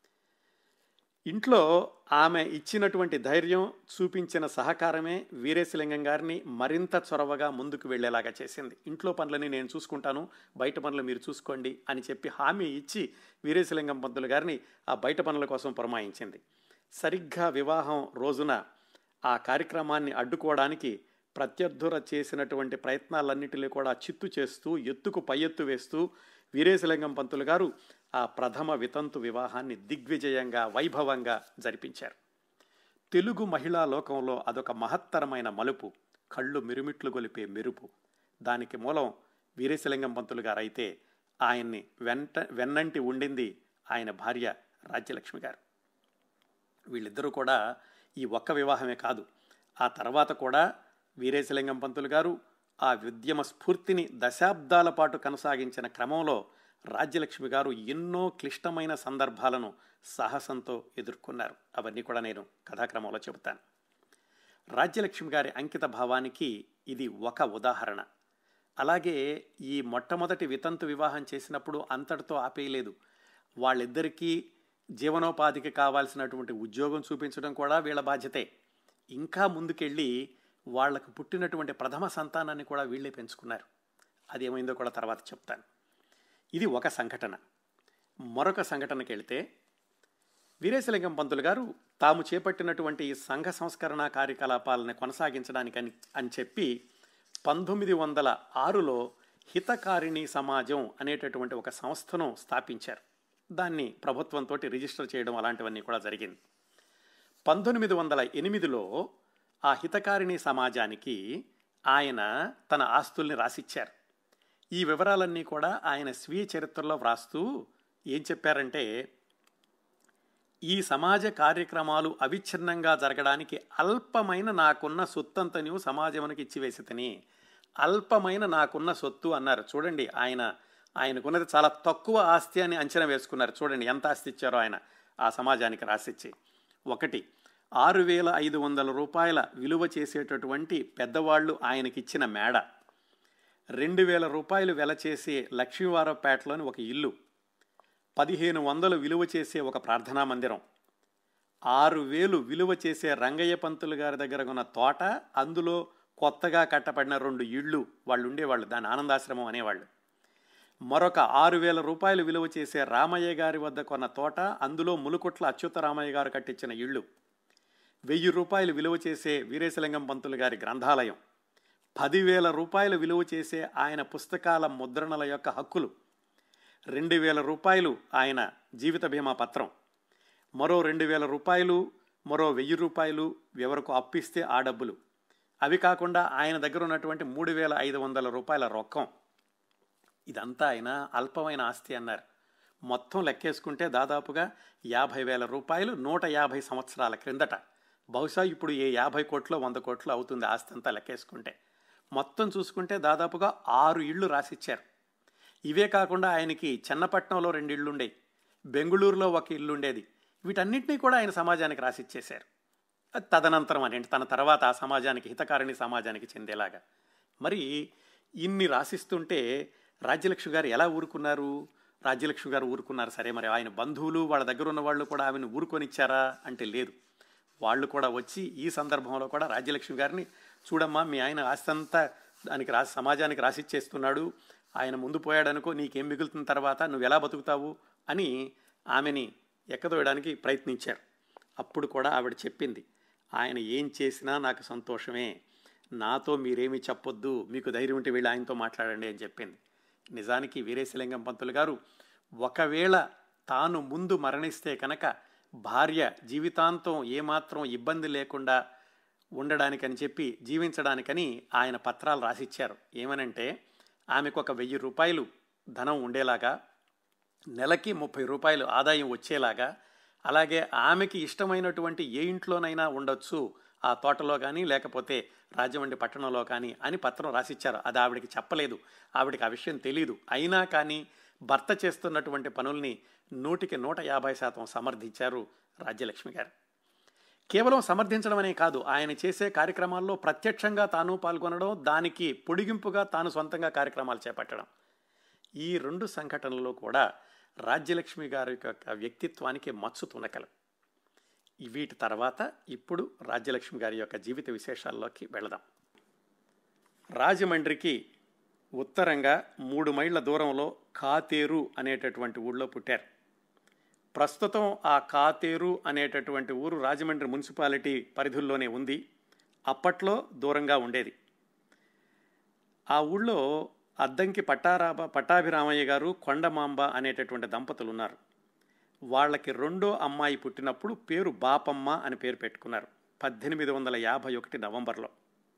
ఇంట్లో ఆమె ఇచ్చినటువంటి ధైర్యం చూపించిన సహకారమే వీరేశలింగం గారిని మరింత చొరవగా ముందుకు వెళ్లేలాగా చేసింది ఇంట్లో పనులని నేను చూసుకుంటాను బయట పనులు మీరు చూసుకోండి అని చెప్పి హామీ ఇచ్చి వీరేశలింగం పంతులు గారిని ఆ బయట పనుల కోసం పురమాయించింది సరిగ్గా వివాహం రోజున ఆ కార్యక్రమాన్ని అడ్డుకోవడానికి ప్రత్యర్థుర చేసినటువంటి ప్రయత్నాలన్నిటినీ కూడా చిత్తు చేస్తూ ఎత్తుకు పై ఎత్తు వేస్తూ వీరేశలింగం పంతులు గారు ఆ ప్రథమ వితంతు వివాహాన్ని దిగ్విజయంగా వైభవంగా జరిపించారు తెలుగు మహిళా లోకంలో అదొక మహత్తరమైన మలుపు కళ్ళు మిరుమిట్లు గొలిపే మెరుపు దానికి మూలం వీరేశలింగం పంతులు గారు అయితే ఆయన్ని వెంట వెన్నంటి ఉండింది ఆయన భార్య రాజ్యలక్ష్మి గారు వీళ్ళిద్దరూ కూడా ఈ ఒక్క వివాహమే కాదు ఆ తర్వాత కూడా వీరేశలింగం పంతులు గారు ఆ ఉద్యమ స్ఫూర్తిని దశాబ్దాల పాటు కొనసాగించిన క్రమంలో రాజ్యలక్ష్మి గారు ఎన్నో క్లిష్టమైన సందర్భాలను సాహసంతో ఎదుర్కొన్నారు అవన్నీ కూడా నేను కథాక్రమంలో చెబుతాను రాజ్యలక్ష్మి గారి అంకిత భావానికి ఇది ఒక ఉదాహరణ అలాగే ఈ మొట్టమొదటి వితంతు వివాహం చేసినప్పుడు అంతటితో ఆపేయలేదు వాళ్ళిద్దరికీ జీవనోపాధికి కావాల్సినటువంటి ఉద్యోగం చూపించడం కూడా వీళ్ళ బాధ్యతే ఇంకా ముందుకెళ్ళి వాళ్లకు పుట్టినటువంటి ప్రథమ సంతానాన్ని కూడా వీళ్ళే పెంచుకున్నారు అది ఏమైందో కూడా తర్వాత చెప్తాను ఇది ఒక సంఘటన మరొక సంఘటనకి వెళితే వీరేశలింగం పంతులు గారు తాము చేపట్టినటువంటి సంఘ సంస్కరణ కార్యకలాపాలను కొనసాగించడానికని అని చెప్పి పంతొమ్మిది వందల ఆరులో హితకారిణి సమాజం అనేటటువంటి ఒక సంస్థను స్థాపించారు దాన్ని ప్రభుత్వంతో రిజిస్టర్ చేయడం అలాంటివన్నీ కూడా జరిగింది పంతొమ్మిది వందల ఎనిమిదిలో ఆ హితకారిణి సమాజానికి ఆయన తన ఆస్తుల్ని రాసిచ్చారు ఈ వివరాలన్నీ కూడా ఆయన స్వీయ చరిత్రలో వ్రాస్తూ ఏం చెప్పారంటే ఈ సమాజ కార్యక్రమాలు అవిచ్ఛిన్నంగా జరగడానికి అల్పమైన నాకున్న సొత్తంతని సమాజమునికి ఇచ్చివేసితని అల్పమైన నాకున్న సొత్తు అన్నారు చూడండి ఆయన ఆయనకున్నది చాలా తక్కువ ఆస్తి అని అంచనా వేసుకున్నారు చూడండి ఎంత ఆస్తి ఇచ్చారో ఆయన ఆ సమాజానికి రాసిచ్చి ఒకటి ఆరు వేల ఐదు వందల రూపాయల విలువ చేసేటటువంటి పెద్దవాళ్ళు ఆయనకిచ్చిన మేడ రెండు వేల రూపాయలు వెల చేసే లక్ష్మీవారపేటలోని ఒక ఇల్లు పదిహేను వందలు విలువ చేసే ఒక ప్రార్థనా మందిరం ఆరు వేలు విలువ చేసే రంగయ్య పంతులు గారి దగ్గర ఉన్న తోట అందులో కొత్తగా కట్టబడిన రెండు ఇళ్ళు వాళ్ళు ఉండేవాళ్ళు దాని ఆనందాశ్రమం అనేవాళ్ళు మరొక ఆరు వేల రూపాయలు విలువ చేసే రామయ్య గారి వద్ద కొన్న తోట అందులో ములుకుట్ల అచ్యుత రామయ్య గారు కట్టించిన ఇళ్ళు వెయ్యి రూపాయలు విలువ చేసే వీరేశలింగం పంతులు గారి గ్రంథాలయం పదివేల రూపాయలు విలువ చేసే ఆయన పుస్తకాల ముద్రణల యొక్క హక్కులు రెండు వేల రూపాయలు ఆయన జీవిత బీమా పత్రం మరో రెండు వేల రూపాయలు మరో వెయ్యి రూపాయలు ఎవరికి అప్పిస్తే ఆ డబ్బులు అవి కాకుండా ఆయన దగ్గర ఉన్నటువంటి మూడు వేల ఐదు వందల రూపాయల రొక్కం ఇదంతా ఆయన అల్పమైన ఆస్తి అన్నారు మొత్తం లెక్కేసుకుంటే దాదాపుగా యాభై వేల రూపాయలు నూట యాభై సంవత్సరాల క్రిందట బహుశా ఇప్పుడు ఏ యాభై కోట్లు వంద కోట్లు అవుతుంది ఆస్తి అంతా లెక్కేసుకుంటే మొత్తం చూసుకుంటే దాదాపుగా ఆరు ఇళ్ళు రాసిచ్చారు ఇవే కాకుండా ఆయనకి చెన్నపట్నంలో రెండు ఇళ్ళు ఉండేవి బెంగళూరులో ఒక ఇల్లు ఉండేది వీటన్నింటినీ కూడా ఆయన సమాజానికి రాసిచ్చేశారు తదనంతరం అని తన తర్వాత ఆ సమాజానికి హితకారిణి సమాజానికి చెందేలాగా మరి ఇన్ని రాసిస్తుంటే రాజ్యలక్ష్మి గారు ఎలా ఊరుకున్నారు రాజ్యలక్ష్మి గారు ఊరుకున్నారు సరే మరి ఆయన బంధువులు వాళ్ళ దగ్గర ఉన్న వాళ్ళు కూడా ఆమెను ఊరుకొనిచ్చారా అంటే లేదు వాళ్ళు కూడా వచ్చి ఈ సందర్భంలో కూడా రాజ్యలక్ష్మి గారిని చూడమ్మా మీ ఆయన ఆస్తి అంతా దానికి రాసి సమాజానికి రాసిచ్చేస్తున్నాడు ఆయన ముందు పోయాడనుకో నీకేం మిగులుతున్న తర్వాత నువ్వు ఎలా బతుకుతావు అని ఆమెని ఎక్కదోయడానికి ప్రయత్నించారు అప్పుడు కూడా ఆవిడ చెప్పింది ఆయన ఏం చేసినా నాకు సంతోషమే నాతో మీరేమీ చెప్పొద్దు మీకు ధైర్యం ఉంటే వీళ్ళు ఆయనతో మాట్లాడండి అని చెప్పింది నిజానికి వీరేశలింగం పంతులు గారు ఒకవేళ తాను ముందు మరణిస్తే కనుక భార్య జీవితాంతం ఏమాత్రం ఇబ్బంది లేకుండా ఉండడానికని చెప్పి జీవించడానికని ఆయన పత్రాలు రాసిచ్చారు ఏమనంటే ఆమెకు ఒక వెయ్యి రూపాయలు ధనం ఉండేలాగా నెలకి ముప్పై రూపాయలు ఆదాయం వచ్చేలాగా అలాగే ఆమెకి ఇష్టమైనటువంటి ఏ ఇంట్లోనైనా ఉండొచ్చు ఆ తోటలో కానీ లేకపోతే రాజమండ్రి పట్టణంలో కానీ అని పత్రం రాసిచ్చారు అది ఆవిడకి చెప్పలేదు ఆవిడకి ఆ విషయం తెలియదు అయినా కానీ భర్త చేస్తున్నటువంటి పనుల్ని నూటికి నూట యాభై శాతం సమర్థించారు రాజ్యలక్ష్మి గారు కేవలం సమర్థించడం అనే కాదు ఆయన చేసే కార్యక్రమాల్లో ప్రత్యక్షంగా తాను పాల్గొనడం దానికి పొడిగింపుగా తాను సొంతంగా కార్యక్రమాలు చేపట్టడం ఈ రెండు సంఘటనలు కూడా రాజ్యలక్ష్మి గారి యొక్క వ్యక్తిత్వానికి మచ్చు తునకలు వీటి తర్వాత ఇప్పుడు రాజ్యలక్ష్మి గారి యొక్క జీవిత విశేషాల్లోకి వెళదాం రాజమండ్రికి ఉత్తరంగా మూడు మైళ్ళ దూరంలో కాతేరు అనేటటువంటి ఊళ్ళో పుట్టారు ప్రస్తుతం ఆ కాతేరు అనేటటువంటి ఊరు రాజమండ్రి మున్సిపాలిటీ పరిధుల్లోనే ఉంది అప్పట్లో దూరంగా ఉండేది ఆ ఊళ్ళో అద్దంకి పట్టారాబ పట్టాభిరామయ్య గారు కొండమాంబ అనేటటువంటి దంపతులు ఉన్నారు వాళ్ళకి రెండో అమ్మాయి పుట్టినప్పుడు పేరు బాపమ్మ అని పేరు పెట్టుకున్నారు పద్దెనిమిది వందల యాభై ఒకటి నవంబర్లో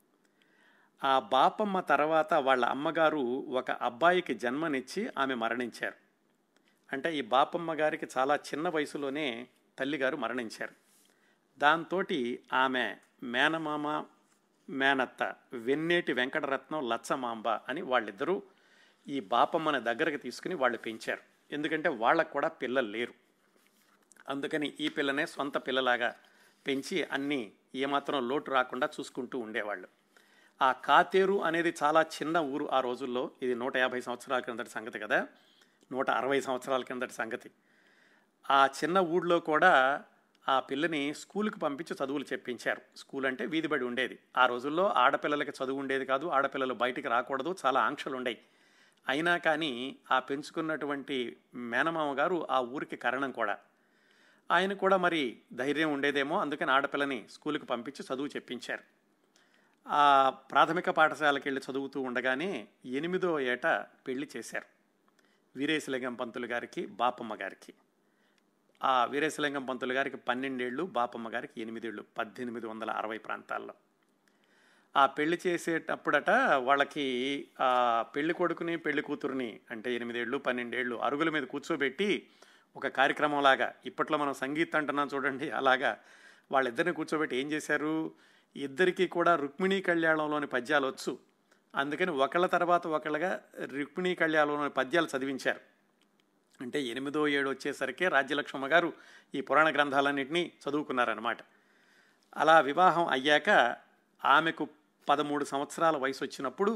ఆ బాపమ్మ తర్వాత వాళ్ళ అమ్మగారు ఒక అబ్బాయికి జన్మనిచ్చి ఆమె మరణించారు అంటే ఈ బాపమ్మ గారికి చాలా చిన్న వయసులోనే తల్లిగారు మరణించారు దాంతో ఆమె మేనమామ మేనత్త వెన్నేటి వెంకటరత్నం లచ్చమాంబ అని వాళ్ళిద్దరూ ఈ బాపమ్మని దగ్గరకు తీసుకుని వాళ్ళు పెంచారు ఎందుకంటే వాళ్ళకు కూడా పిల్లలు లేరు అందుకని ఈ పిల్లనే సొంత పిల్లలాగా పెంచి అన్నీ ఏమాత్రం లోటు రాకుండా చూసుకుంటూ ఉండేవాళ్ళు ఆ కాతేరు అనేది చాలా చిన్న ఊరు ఆ రోజుల్లో ఇది నూట యాభై సంవత్సరాల కిందటి సంగతి కదా నూట అరవై సంవత్సరాల కిందటి సంగతి ఆ చిన్న ఊళ్ళో కూడా ఆ పిల్లని స్కూల్కి పంపించి చదువులు చెప్పించారు స్కూల్ అంటే వీధిబడి ఉండేది ఆ రోజుల్లో ఆడపిల్లలకి చదువు ఉండేది కాదు ఆడపిల్లలు బయటికి రాకూడదు చాలా ఆంక్షలు ఉండేవి అయినా కానీ ఆ పెంచుకున్నటువంటి మేనమామ గారు ఆ ఊరికి కారణం కూడా ఆయన కూడా మరి ధైర్యం ఉండేదేమో అందుకని ఆడపిల్లని స్కూల్కి పంపించి చదువు చెప్పించారు ఆ ప్రాథమిక పాఠశాలకు వెళ్ళి చదువుతూ ఉండగానే ఎనిమిదో ఏట పెళ్లి చేశారు వీరేశలింగం పంతులు గారికి బాపమ్మ గారికి ఆ వీరేశలింగం పంతులు గారికి పన్నెండేళ్ళు బాపమ్మ గారికి ఎనిమిదేళ్ళు పద్దెనిమిది వందల అరవై ప్రాంతాల్లో ఆ పెళ్లి చేసేటప్పుడట వాళ్ళకి ఆ పెళ్లి కొడుకుని పెళ్లి కూతురుని అంటే ఎనిమిదేళ్ళు పన్నెండేళ్ళు అరుగుల మీద కూర్చోబెట్టి ఒక కార్యక్రమం లాగా ఇప్పట్లో మనం సంగీతం అంటున్నాం చూడండి అలాగా వాళ్ళిద్దరిని కూర్చోబెట్టి ఏం చేశారు ఇద్దరికీ కూడా రుక్మిణీ కళ్యాణంలోని పద్యాలు వచ్చు అందుకని ఒకళ్ళ తర్వాత ఒకళ్ళగా రుక్మిణీ కళ్యాణంలోని పద్యాలు చదివించారు అంటే ఎనిమిదో ఏడు వచ్చేసరికి రాజ్యలక్ష్మమ్మ గారు ఈ పురాణ గ్రంథాలన్నింటినీ చదువుకున్నారనమాట అలా వివాహం అయ్యాక ఆమెకు పదమూడు సంవత్సరాల వయసు వచ్చినప్పుడు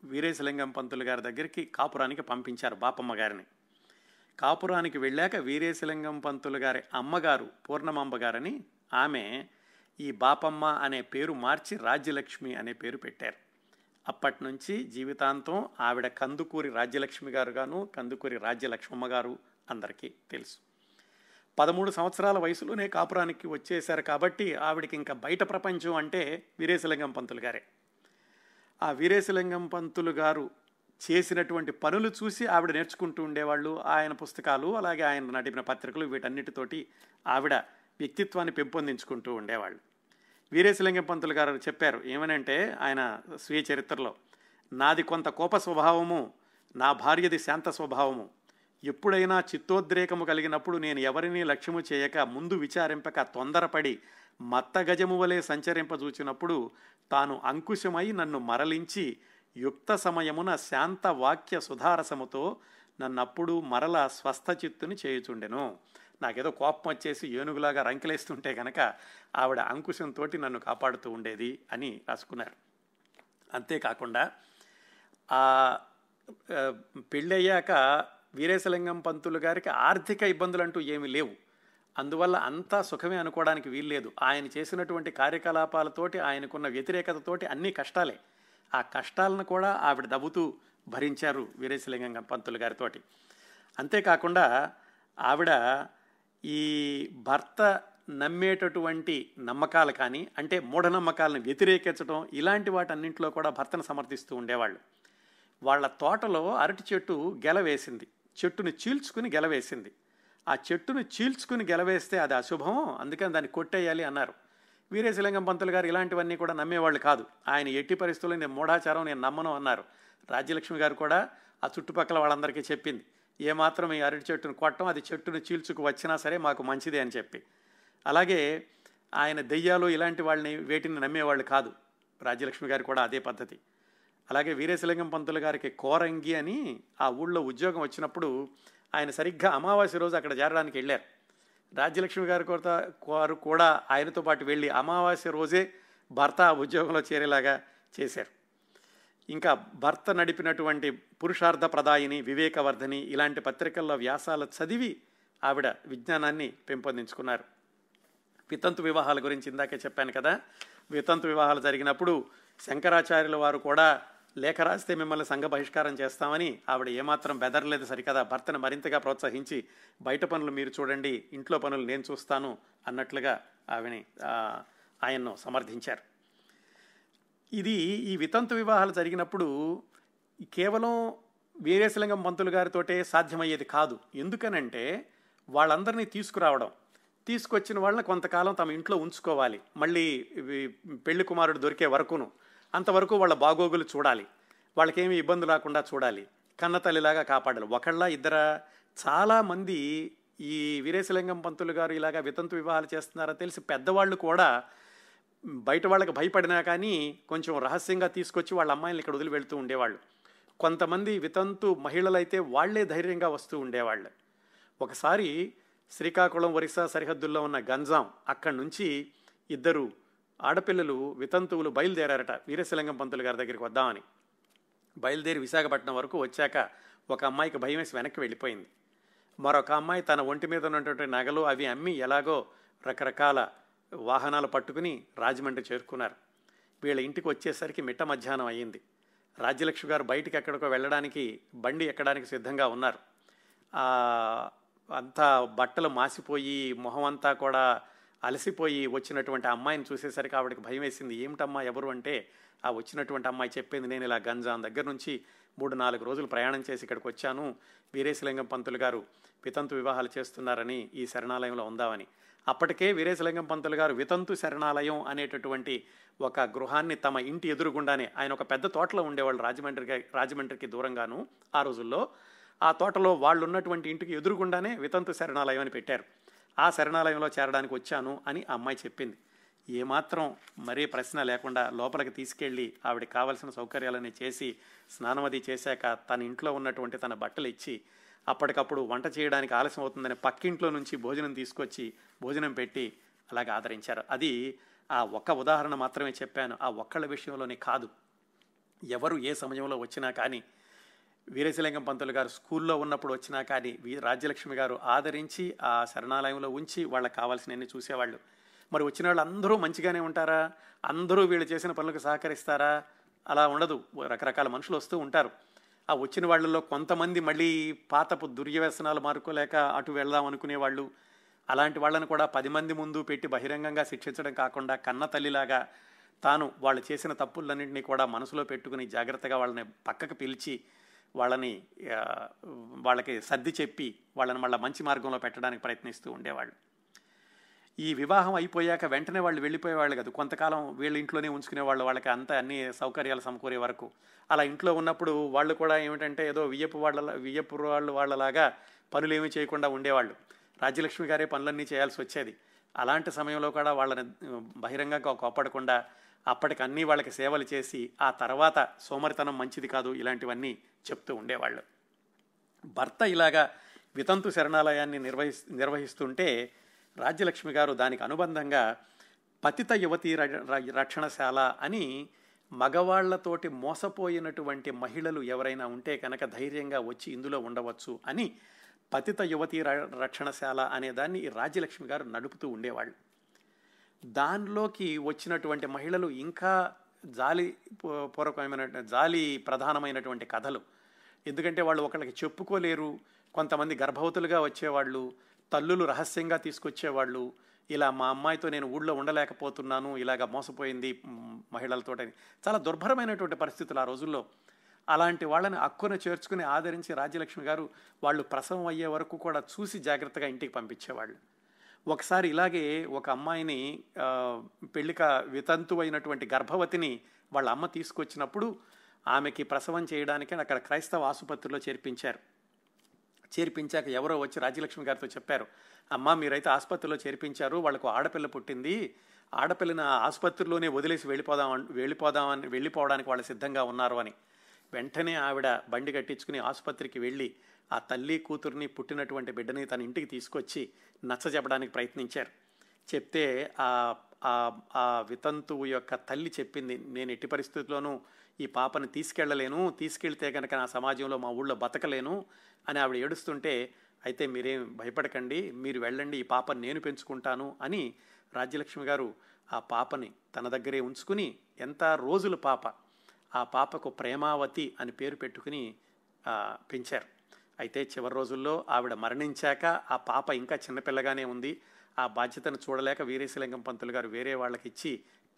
వీరేశలింగం పంతులు గారి దగ్గరికి కాపురానికి పంపించారు బాపమ్మ గారిని కాపురానికి వెళ్ళాక వీరేశలింగం పంతులు గారి అమ్మగారు పూర్ణమాంబ గారని ఆమె ఈ బాపమ్మ అనే పేరు మార్చి రాజ్యలక్ష్మి అనే పేరు పెట్టారు అప్పటి నుంచి జీవితాంతం ఆవిడ కందుకూరి రాజ్యలక్ష్మి గారు గాను కందుకూరి రాజ్యలక్ష్మమ్మ గారు అందరికీ తెలుసు పదమూడు సంవత్సరాల వయసులోనే కాపురానికి వచ్చేశారు కాబట్టి ఆవిడకి ఇంకా బయట ప్రపంచం అంటే వీరేశలింగం పంతులు గారే ఆ వీరేశలింగం పంతులు గారు చేసినటువంటి పనులు చూసి ఆవిడ నేర్చుకుంటూ ఉండేవాళ్ళు ఆయన పుస్తకాలు అలాగే ఆయన నడిపిన పత్రికలు వీటన్నిటితోటి ఆవిడ వ్యక్తిత్వాన్ని పెంపొందించుకుంటూ ఉండేవాళ్ళు వీరేశలింగం పంతులు గారు చెప్పారు ఏమనంటే ఆయన స్వీయ చరిత్రలో నాది కొంత కోప స్వభావము నా భార్యది శాంత స్వభావము ఎప్పుడైనా చిత్తోద్రేకము కలిగినప్పుడు నేను ఎవరిని లక్ష్యము చేయక ముందు విచారింపక తొందరపడి మత్త గజము వలె సంచరింపజూచినప్పుడు తాను అంకుశమై నన్ను మరలించి యుక్త సమయమున శాంత వాక్య సుధారసముతో నన్నప్పుడు మరల స్వస్థ చిత్తుని చేయుచుండెను నాకేదో కోపం వచ్చేసి ఏనుగులాగా రంకెలేస్తుంటే కనుక ఆవిడ అంకుశంతో నన్ను కాపాడుతూ ఉండేది అని రాసుకున్నారు అంతేకాకుండా ఆ పెళ్ళయ్యాక వీరేశలింగం పంతులు గారికి ఆర్థిక ఇబ్బందులు అంటూ ఏమీ లేవు అందువల్ల అంతా సుఖమే అనుకోవడానికి వీల్లేదు ఆయన చేసినటువంటి కార్యకలాపాలతోటి ఆయనకున్న వ్యతిరేకతతోటి అన్ని కష్టాలే ఆ కష్టాలను కూడా ఆవిడ దవ్వుతూ భరించారు వీరేశలింగం పంతులు గారితోటి అంతేకాకుండా ఆవిడ ఈ భర్త నమ్మేటటువంటి నమ్మకాలు కానీ అంటే మూఢనమ్మకాలను వ్యతిరేకించడం ఇలాంటి వాటన్నింటిలో కూడా భర్తను సమర్థిస్తూ ఉండేవాళ్ళు వాళ్ళ తోటలో అరటి చెట్టు గెలవేసింది చెట్టుని చీల్చుకుని గెలవేసింది ఆ చెట్టును చీల్చుకుని గెలవేస్తే అది అశుభం అందుకని దాన్ని కొట్టేయాలి అన్నారు వీరేశలింగం పంతులు గారు ఇలాంటివన్నీ కూడా నమ్మేవాళ్ళు కాదు ఆయన ఎట్టి పరిస్థితుల్లో నేను మూఢాచారం నేను నమ్మను అన్నారు రాజ్యలక్ష్మి గారు కూడా ఆ చుట్టుపక్కల వాళ్ళందరికీ చెప్పింది ఏమాత్రం ఈ అరటి చెట్టును కొట్టడం అది చెట్టును చీల్చుకు వచ్చినా సరే మాకు మంచిదే అని చెప్పి అలాగే ఆయన దెయ్యాలు ఇలాంటి వాళ్ళని వేటిని నమ్మేవాళ్ళు కాదు రాజ్యలక్ష్మి గారు కూడా అదే పద్ధతి అలాగే వీరేశలింగం పంతులు గారికి కోరంగి అని ఆ ఊళ్ళో ఉద్యోగం వచ్చినప్పుడు ఆయన సరిగ్గా అమావాస్య రోజు అక్కడ చేరడానికి వెళ్ళారు రాజ్యలక్ష్మి గారి కొరత వారు కూడా ఆయనతో పాటు వెళ్ళి అమావాస్య రోజే భర్త ఆ ఉద్యోగంలో చేరేలాగా చేశారు ఇంకా భర్త నడిపినటువంటి పురుషార్థ ప్రదాయిని వివేకవర్ధని ఇలాంటి పత్రికల్లో వ్యాసాలు చదివి ఆవిడ విజ్ఞానాన్ని పెంపొందించుకున్నారు వితంతు వివాహాల గురించి ఇందాకే చెప్పాను కదా వితంతు వివాహాలు జరిగినప్పుడు శంకరాచార్యుల వారు కూడా లేఖ రాస్తే మిమ్మల్ని సంఘ బహిష్కారం చేస్తామని ఆవిడ ఏమాత్రం బెదరలేదు సరికదా భర్తను మరింతగా ప్రోత్సహించి బయట పనులు మీరు చూడండి ఇంట్లో పనులు నేను చూస్తాను అన్నట్లుగా ఆవిని ఆయన్ను సమర్థించారు ఇది ఈ వితంతు వివాహాలు జరిగినప్పుడు కేవలం వీరేశలింగం పంతులు గారితోటే సాధ్యమయ్యేది కాదు ఎందుకనంటే వాళ్ళందరినీ తీసుకురావడం తీసుకొచ్చిన వాళ్ళని కొంతకాలం తమ ఇంట్లో ఉంచుకోవాలి మళ్ళీ పెళ్లి కుమారుడు దొరికే వరకును అంతవరకు వాళ్ళ బాగోగులు చూడాలి వాళ్ళకేమీ ఇబ్బంది లేకుండా చూడాలి కన్నతల్లిలాగా కాపాడాలి ఒకళ్ళ ఇద్దర చాలామంది ఈ వీరేశలింగం పంతులు గారు ఇలాగా వితంతు వివాహాలు చేస్తున్నారని తెలిసి పెద్దవాళ్ళు కూడా బయట వాళ్ళకి భయపడినా కానీ కొంచెం రహస్యంగా తీసుకొచ్చి వాళ్ళ అమ్మాయిలు ఇక్కడ వదిలి వెళ్తూ ఉండేవాళ్ళు కొంతమంది వితంతు మహిళలైతే వాళ్లే ధైర్యంగా వస్తూ ఉండేవాళ్ళు ఒకసారి శ్రీకాకుళం ఒరిస్సా సరిహద్దుల్లో ఉన్న గంజాం అక్కడి నుంచి ఇద్దరు ఆడపిల్లలు వితంతువులు బయలుదేరారట వీరేశలింగం పంతులు గారి దగ్గరికి వద్దామని బయలుదేరి విశాఖపట్నం వరకు వచ్చాక ఒక అమ్మాయికి భయం వేసి వెనక్కి వెళ్ళిపోయింది మరొక అమ్మాయి తన ఒంటి మీద ఉన్నటువంటి నగలు అవి అమ్మి ఎలాగో రకరకాల వాహనాలు పట్టుకుని రాజమండ్రి చేరుకున్నారు వీళ్ళ ఇంటికి వచ్చేసరికి మిట్ట మధ్యాహ్నం అయ్యింది రాజ్యలక్ష్మి గారు బయటికి ఎక్కడికో వెళ్ళడానికి బండి ఎక్కడానికి సిద్ధంగా ఉన్నారు అంతా బట్టలు మాసిపోయి మొహం అంతా కూడా అలసిపోయి వచ్చినటువంటి అమ్మాయిని చూసేసరికి ఆవిడకి భయం వేసింది ఏమిటమ్మా ఎవరు అంటే ఆ వచ్చినటువంటి అమ్మాయి చెప్పింది నేను ఇలా గంజాం దగ్గర నుంచి మూడు నాలుగు రోజులు ప్రయాణం చేసి ఇక్కడికి వచ్చాను వీరేశలింగం పంతులు గారు వితంతు వివాహాలు చేస్తున్నారని ఈ శరణాలయంలో ఉందామని అప్పటికే వీరేశలింగం పంతులు గారు వితంతు శరణాలయం అనేటటువంటి ఒక గృహాన్ని తమ ఇంటి ఎదురుగుండానే ఆయన ఒక పెద్ద తోటలో ఉండేవాళ్ళు రాజమండ్రికి రాజమండ్రికి దూరంగాను ఆ రోజుల్లో ఆ తోటలో వాళ్ళు ఉన్నటువంటి ఇంటికి ఎదురుగుండానే వితంతు శరణాలయం అని పెట్టారు ఆ శరణాలయంలో చేరడానికి వచ్చాను అని ఆ అమ్మాయి చెప్పింది ఏమాత్రం మరీ ప్రశ్న లేకుండా లోపలికి తీసుకెళ్ళి ఆవిడకి కావలసిన సౌకర్యాలని చేసి స్నానమది చేశాక తన ఇంట్లో ఉన్నటువంటి తన బట్టలు ఇచ్చి అప్పటికప్పుడు వంట చేయడానికి ఆలస్యం అవుతుందని పక్కింట్లో నుంచి భోజనం తీసుకొచ్చి భోజనం పెట్టి అలాగే ఆదరించారు అది ఆ ఒక్క ఉదాహరణ మాత్రమే చెప్పాను ఆ ఒక్కళ్ళ విషయంలోనే కాదు ఎవరు ఏ సమయంలో వచ్చినా కానీ వీరేశలింగం పంతులు గారు స్కూల్లో ఉన్నప్పుడు వచ్చినా కానీ వీ రాజ్యలక్ష్మి గారు ఆదరించి ఆ శరణాలయంలో ఉంచి వాళ్ళకి కావాల్సినవన్నీ చూసేవాళ్ళు మరి వచ్చిన వాళ్ళు అందరూ మంచిగానే ఉంటారా అందరూ వీళ్ళు చేసిన పనులకు సహకరిస్తారా అలా ఉండదు రకరకాల మనుషులు వస్తూ ఉంటారు ఆ వచ్చిన వాళ్ళలో కొంతమంది మళ్ళీ పాతపు దుర్వ్యసనాలు మారుకోలేక అటు వెళ్దాం అనుకునే వాళ్ళు అలాంటి వాళ్ళని కూడా పది మంది ముందు పెట్టి బహిరంగంగా శిక్షించడం కాకుండా కన్న తల్లిలాగా తాను వాళ్ళు చేసిన తప్పులన్నింటినీ కూడా మనసులో పెట్టుకుని జాగ్రత్తగా వాళ్ళని పక్కకు పిలిచి వాళ్ళని వాళ్ళకి సర్ది చెప్పి వాళ్ళని మళ్ళీ మంచి మార్గంలో పెట్టడానికి ప్రయత్నిస్తూ ఉండేవాళ్ళు ఈ వివాహం అయిపోయాక వెంటనే వాళ్ళు వెళ్ళిపోయేవాళ్ళు కదా కొంతకాలం వీళ్ళ ఇంట్లోనే ఉంచుకునే వాళ్ళు వాళ్ళకి అంత అన్ని సౌకర్యాలు సమకూరే వరకు అలా ఇంట్లో ఉన్నప్పుడు వాళ్ళు కూడా ఏమిటంటే ఏదో వియ్యపు వాళ్ళ వియ్యపు వాళ్ళు వాళ్ళలాగా పనులు ఏమీ చేయకుండా ఉండేవాళ్ళు రాజ్యలక్ష్మి గారే పనులన్నీ చేయాల్సి వచ్చేది అలాంటి సమయంలో కూడా వాళ్ళని బహిరంగంగా కోపడకుండా అప్పటికి అన్నీ వాళ్ళకి సేవలు చేసి ఆ తర్వాత సోమరితనం మంచిది కాదు ఇలాంటివన్నీ చెప్తూ ఉండేవాళ్ళు భర్త ఇలాగా వితంతు శరణాలయాన్ని నిర్వహి నిర్వహిస్తుంటే రాజ్యలక్ష్మి గారు దానికి అనుబంధంగా పతిత యువతి రక్షణశాల అని మగవాళ్లతోటి మోసపోయినటువంటి మహిళలు ఎవరైనా ఉంటే కనుక ధైర్యంగా వచ్చి ఇందులో ఉండవచ్చు అని పతిత యువతి రక్షణశాల అనే దాన్ని రాజ్యలక్ష్మి గారు నడుపుతూ ఉండేవాళ్ళు దానిలోకి వచ్చినటువంటి మహిళలు ఇంకా జాలి పూర్వకమైన జాలి ప్రధానమైనటువంటి కథలు ఎందుకంటే వాళ్ళు ఒకళ్ళకి చెప్పుకోలేరు కొంతమంది గర్భవతులుగా వచ్చేవాళ్ళు తల్లులు రహస్యంగా తీసుకొచ్చేవాళ్ళు ఇలా మా అమ్మాయితో నేను ఊళ్ళో ఉండలేకపోతున్నాను ఇలాగ మోసపోయింది మహిళలతోటని చాలా దుర్భరమైనటువంటి పరిస్థితులు ఆ రోజుల్లో అలాంటి వాళ్ళని అక్కున చేర్చుకుని ఆదరించి రాజ్యలక్ష్మి గారు వాళ్ళు ప్రసవం అయ్యే వరకు కూడా చూసి జాగ్రత్తగా ఇంటికి పంపించేవాళ్ళు ఒకసారి ఇలాగే ఒక అమ్మాయిని పెళ్లిక వితంతు అయినటువంటి గర్భవతిని వాళ్ళ అమ్మ తీసుకొచ్చినప్పుడు ఆమెకి ప్రసవం చేయడానికి అక్కడ క్రైస్తవ ఆసుపత్రిలో చేర్పించారు చేర్పించాక ఎవరో వచ్చి రాజ్యలక్ష్మి గారితో చెప్పారు అమ్మ మీరైతే ఆసుపత్రిలో చేర్పించారు వాళ్ళకు ఆడపిల్ల పుట్టింది ఆడపిల్లని ఆసుపత్రిలోనే వదిలేసి వెళ్ళిపోదాం వెళ్ళిపోదామని వెళ్ళిపోవడానికి వాళ్ళు సిద్ధంగా ఉన్నారు అని వెంటనే ఆవిడ బండి కట్టించుకుని ఆసుపత్రికి వెళ్ళి ఆ తల్లి కూతుర్ని పుట్టినటువంటి బిడ్డని తన ఇంటికి తీసుకొచ్చి నచ్చ చెప్పడానికి ప్రయత్నించారు చెప్తే ఆ ఆ వితంతువు యొక్క తల్లి చెప్పింది నేను ఎట్టి పరిస్థితుల్లోనూ ఈ పాపని తీసుకెళ్ళలేను తీసుకెళ్తే కనుక నా సమాజంలో మా ఊళ్ళో బతకలేను అని ఆవిడ ఏడుస్తుంటే అయితే మీరేం భయపడకండి మీరు వెళ్ళండి ఈ పాపని నేను పెంచుకుంటాను అని రాజ్యలక్ష్మి గారు ఆ పాపని తన దగ్గరే ఉంచుకుని ఎంత రోజుల పాప ఆ పాపకు ప్రేమావతి అని పేరు పెట్టుకుని పెంచారు అయితే చివరి రోజుల్లో ఆవిడ మరణించాక ఆ పాప ఇంకా చిన్నపిల్లగానే ఉంది ఆ బాధ్యతను చూడలేక వీరేశలింగం పంతులు గారు వేరే వాళ్ళకి ఇచ్చి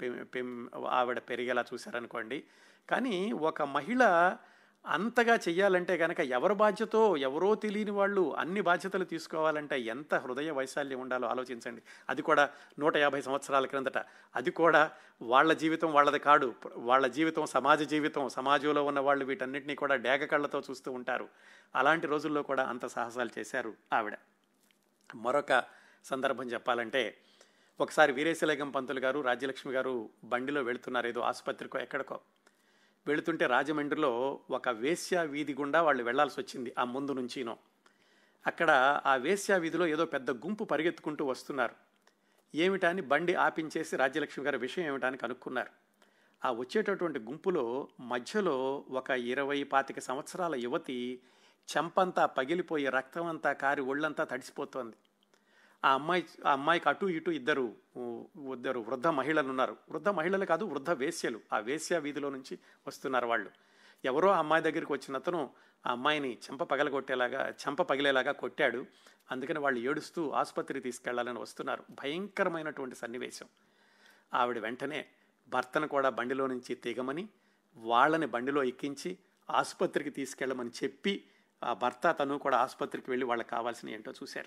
ఆవిడ పెరిగేలా చూశారనుకోండి కానీ ఒక మహిళ అంతగా చెయ్యాలంటే కనుక ఎవరి బాధ్యతో ఎవరో తెలియని వాళ్ళు అన్ని బాధ్యతలు తీసుకోవాలంటే ఎంత హృదయ వైశాల్యం ఉండాలో ఆలోచించండి అది కూడా నూట యాభై సంవత్సరాల క్రిందట అది కూడా వాళ్ళ జీవితం వాళ్ళది కాడు వాళ్ళ జీవితం సమాజ జీవితం సమాజంలో ఉన్న వాళ్ళు వీటన్నిటినీ కూడా డేగ కళ్ళతో చూస్తూ ఉంటారు అలాంటి రోజుల్లో కూడా అంత సాహసాలు చేశారు ఆవిడ మరొక సందర్భం చెప్పాలంటే ఒకసారి వీరేశలేగం పంతులు గారు రాజ్యలక్ష్మి గారు బండిలో వెళుతున్నారు ఏదో ఆసుపత్రికో ఎక్కడికో వెళుతుంటే రాజమండ్రిలో ఒక వేశ్యా వీధి గుండా వాళ్ళు వెళ్లాల్సి వచ్చింది ఆ ముందు నుంచినో అక్కడ ఆ వేశ్యా వీధిలో ఏదో పెద్ద గుంపు పరిగెత్తుకుంటూ వస్తున్నారు ఏమిటా అని బండి ఆపించేసి రాజ్యలక్ష్మి గారి విషయం ఏమిటని కనుక్కున్నారు ఆ వచ్చేటటువంటి గుంపులో మధ్యలో ఒక ఇరవై పాతిక సంవత్సరాల యువతి చెంపంతా పగిలిపోయి రక్తం అంతా కారి ఒళ్ళంతా తడిసిపోతోంది ఆ అమ్మాయి ఆ అమ్మాయికి అటు ఇటు ఇద్దరు ఇద్దరు వృద్ధ మహిళలు ఉన్నారు వృద్ధ మహిళలు కాదు వృద్ధ వేశ్యలు ఆ వేశ్య వీధిలో నుంచి వస్తున్నారు వాళ్ళు ఎవరో ఆ అమ్మాయి దగ్గరికి వచ్చిన అతను ఆ అమ్మాయిని చెంప పగలగొట్టేలాగా చెంప పగిలేలాగా కొట్టాడు అందుకని వాళ్ళు ఏడుస్తూ ఆసుపత్రికి తీసుకెళ్లాలని వస్తున్నారు భయంకరమైనటువంటి సన్నివేశం ఆవిడ వెంటనే భర్తను కూడా బండిలో నుంచి తెగమని వాళ్ళని బండిలో ఎక్కించి ఆసుపత్రికి తీసుకెళ్ళమని చెప్పి ఆ భర్త తను కూడా ఆసుపత్రికి వెళ్ళి వాళ్ళకి కావాల్సిన ఏంటో చూశారు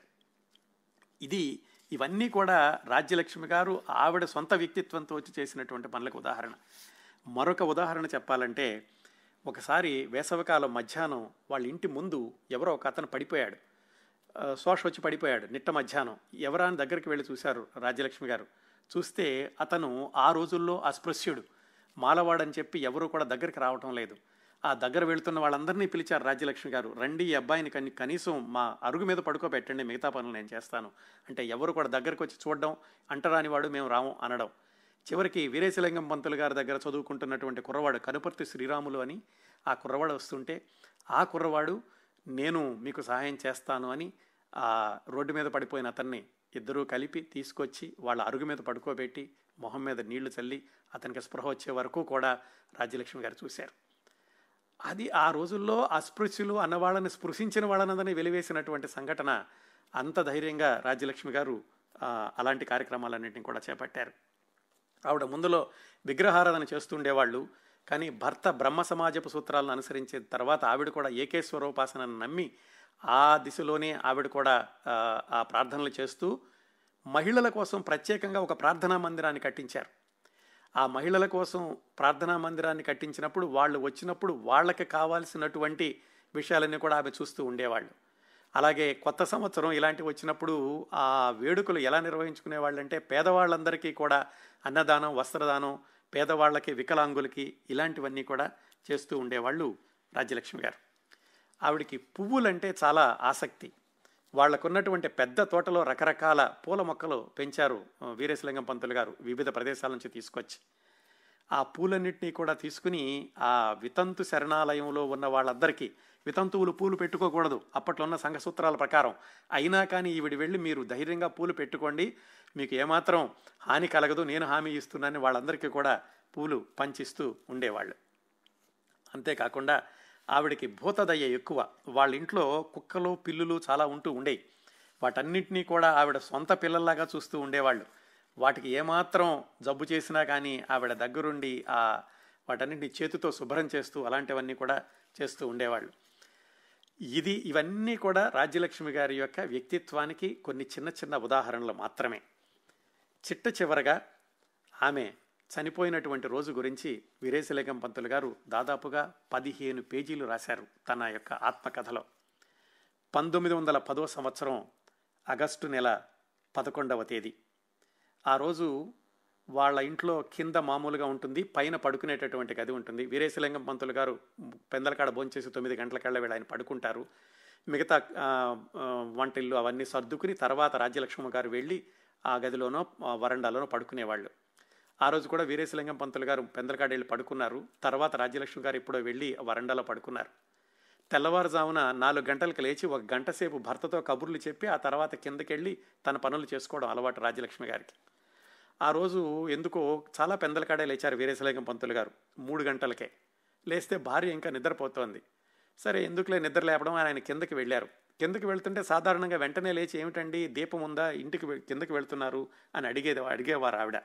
ఇది ఇవన్నీ కూడా రాజ్యలక్ష్మి గారు ఆవిడ సొంత వ్యక్తిత్వంతో వచ్చి చేసినటువంటి పనులకు ఉదాహరణ మరొక ఉదాహరణ చెప్పాలంటే ఒకసారి వేసవకాలం మధ్యాహ్నం వాళ్ళ ఇంటి ముందు ఎవరో ఒక అతను పడిపోయాడు శోష వచ్చి పడిపోయాడు నిట్ట మధ్యాహ్నం ఎవరాని దగ్గరికి వెళ్ళి చూశారు రాజ్యలక్ష్మి గారు చూస్తే అతను ఆ రోజుల్లో అస్పృశ్యుడు మాలవాడని చెప్పి ఎవరు కూడా దగ్గరికి రావటం లేదు ఆ దగ్గర వెళుతున్న వాళ్ళందరినీ పిలిచారు రాజ్యలక్ష్మి గారు రండి ఈ అబ్బాయిని కని కనీసం మా అరుగు మీద పడుకోబెట్టండి మిగతా పనులు నేను చేస్తాను అంటే ఎవరు కూడా దగ్గరకు వచ్చి చూడడం అంటరాని వాడు మేము రాము అనడం చివరికి వీరేశలింగం పంతులు గారి దగ్గర చదువుకుంటున్నటువంటి కుర్రవాడు కనుపర్తి శ్రీరాములు అని ఆ కుర్రవాడు వస్తుంటే ఆ కుర్రవాడు నేను మీకు సహాయం చేస్తాను అని ఆ రోడ్డు మీద పడిపోయిన అతన్ని ఇద్దరూ కలిపి తీసుకొచ్చి వాళ్ళ అరుగు మీద పడుకోబెట్టి మొహం మీద నీళ్లు చల్లి అతనికి స్పృహ వచ్చే వరకు కూడా రాజ్యలక్ష్మి గారు చూశారు అది ఆ రోజుల్లో అస్పృశ్యులు అన్నవాళ్ళని స్పృశించిన వాళ్ళనందని వెలివేసినటువంటి సంఘటన అంత ధైర్యంగా రాజ్యలక్ష్మి గారు అలాంటి కార్యక్రమాలన్నింటినీ కూడా చేపట్టారు ఆవిడ ముందులో విగ్రహారాధన చేస్తుండేవాళ్ళు కానీ భర్త బ్రహ్మ సమాజపు సూత్రాలను అనుసరించిన తర్వాత ఆవిడ కూడా ఏకేశ్వరోపాసనను నమ్మి ఆ దిశలోనే ఆవిడ కూడా ఆ ప్రార్థనలు చేస్తూ మహిళల కోసం ప్రత్యేకంగా ఒక ప్రార్థనా మందిరాన్ని కట్టించారు ఆ మహిళల కోసం ప్రార్థనా మందిరాన్ని కట్టించినప్పుడు వాళ్ళు వచ్చినప్పుడు వాళ్ళకి కావాల్సినటువంటి విషయాలన్నీ కూడా ఆమె చూస్తూ ఉండేవాళ్ళు అలాగే కొత్త సంవత్సరం ఇలాంటివి వచ్చినప్పుడు ఆ వేడుకలు ఎలా నిర్వహించుకునే వాళ్ళంటే పేదవాళ్ళందరికీ కూడా అన్నదానం వస్త్రదానం పేదవాళ్ళకి వికలాంగులకి ఇలాంటివన్నీ కూడా చేస్తూ ఉండేవాళ్ళు రాజ్యలక్ష్మి గారు ఆవిడికి పువ్వులంటే చాలా ఆసక్తి వాళ్లకున్నటువంటి పెద్ద తోటలో రకరకాల పూల మొక్కలు పెంచారు వీరేశలింగం పంతులు గారు వివిధ ప్రదేశాల నుంచి తీసుకొచ్చి ఆ పూలన్నింటినీ కూడా తీసుకుని ఆ వితంతు శరణాలయంలో ఉన్న వాళ్ళందరికీ వితంతువులు పూలు పెట్టుకోకూడదు అప్పట్లో ఉన్న సంఘ సూత్రాల ప్రకారం అయినా కానీ ఈవిడి వెళ్ళి మీరు ధైర్యంగా పూలు పెట్టుకోండి మీకు ఏమాత్రం హాని కలగదు నేను హామీ ఇస్తున్నానని వాళ్ళందరికీ కూడా పూలు పంచిస్తూ ఉండేవాళ్ళు అంతేకాకుండా ఆవిడకి భూతదయ్య ఎక్కువ వాళ్ళ ఇంట్లో కుక్కలు పిల్లులు చాలా ఉంటూ ఉండేవి వాటన్నింటినీ కూడా ఆవిడ సొంత పిల్లల్లాగా చూస్తూ ఉండేవాళ్ళు వాటికి ఏమాత్రం జబ్బు చేసినా కానీ ఆవిడ దగ్గరుండి ఆ వాటన్నింటినీ చేతితో శుభ్రం చేస్తూ అలాంటివన్నీ కూడా చేస్తూ ఉండేవాళ్ళు ఇది ఇవన్నీ కూడా రాజ్యలక్ష్మి గారి యొక్క వ్యక్తిత్వానికి కొన్ని చిన్న చిన్న ఉదాహరణలు మాత్రమే చిట్ట చివరగా ఆమె చనిపోయినటువంటి రోజు గురించి వీరేశలింగం పంతులు గారు దాదాపుగా పదిహేను పేజీలు రాశారు తన యొక్క ఆత్మకథలో పంతొమ్మిది వందల పదో సంవత్సరం ఆగస్టు నెల పదకొండవ తేదీ ఆ రోజు వాళ్ళ ఇంట్లో కింద మామూలుగా ఉంటుంది పైన పడుకునేటటువంటి గది ఉంటుంది వీరేశలింగం పంతులు గారు పెందలకాడ భోంచేసి తొమ్మిది గంటల కళ్ళ వీళ్ళు ఆయన పడుకుంటారు మిగతా వంటిల్లు అవన్నీ సర్దుకుని తర్వాత రాజ్యలక్ష్మి గారు వెళ్ళి ఆ గదిలోనో వరండాలోనో పడుకునేవాళ్ళు ఆ రోజు కూడా వీరేశలింగం పంతులు గారు పెందలకాడ వెళ్ళి పడుకున్నారు తర్వాత రాజ్యలక్ష్మి గారు ఎప్పుడో వెళ్ళి వరండాలో పడుకున్నారు తెల్లవారుజామున నాలుగు గంటలకు లేచి ఒక గంట సేపు భర్తతో కబుర్లు చెప్పి ఆ తర్వాత కిందకెళ్ళి తన పనులు చేసుకోవడం అలవాటు రాజ్యలక్ష్మి గారికి ఆ రోజు ఎందుకో చాలా పెందలకాడే లేచారు వీరేశలింగం పంతులు గారు మూడు గంటలకే లేస్తే భార్య ఇంకా నిద్రపోతోంది సరే ఎందుకులే నిద్ర లేపడం ఆయన కిందకి వెళ్ళారు కిందకి వెళ్తుంటే సాధారణంగా వెంటనే లేచి ఏమిటండి దీపం ఉందా ఇంటికి కిందకి వెళ్తున్నారు అని అడిగేది అడిగేవారు ఆవిడ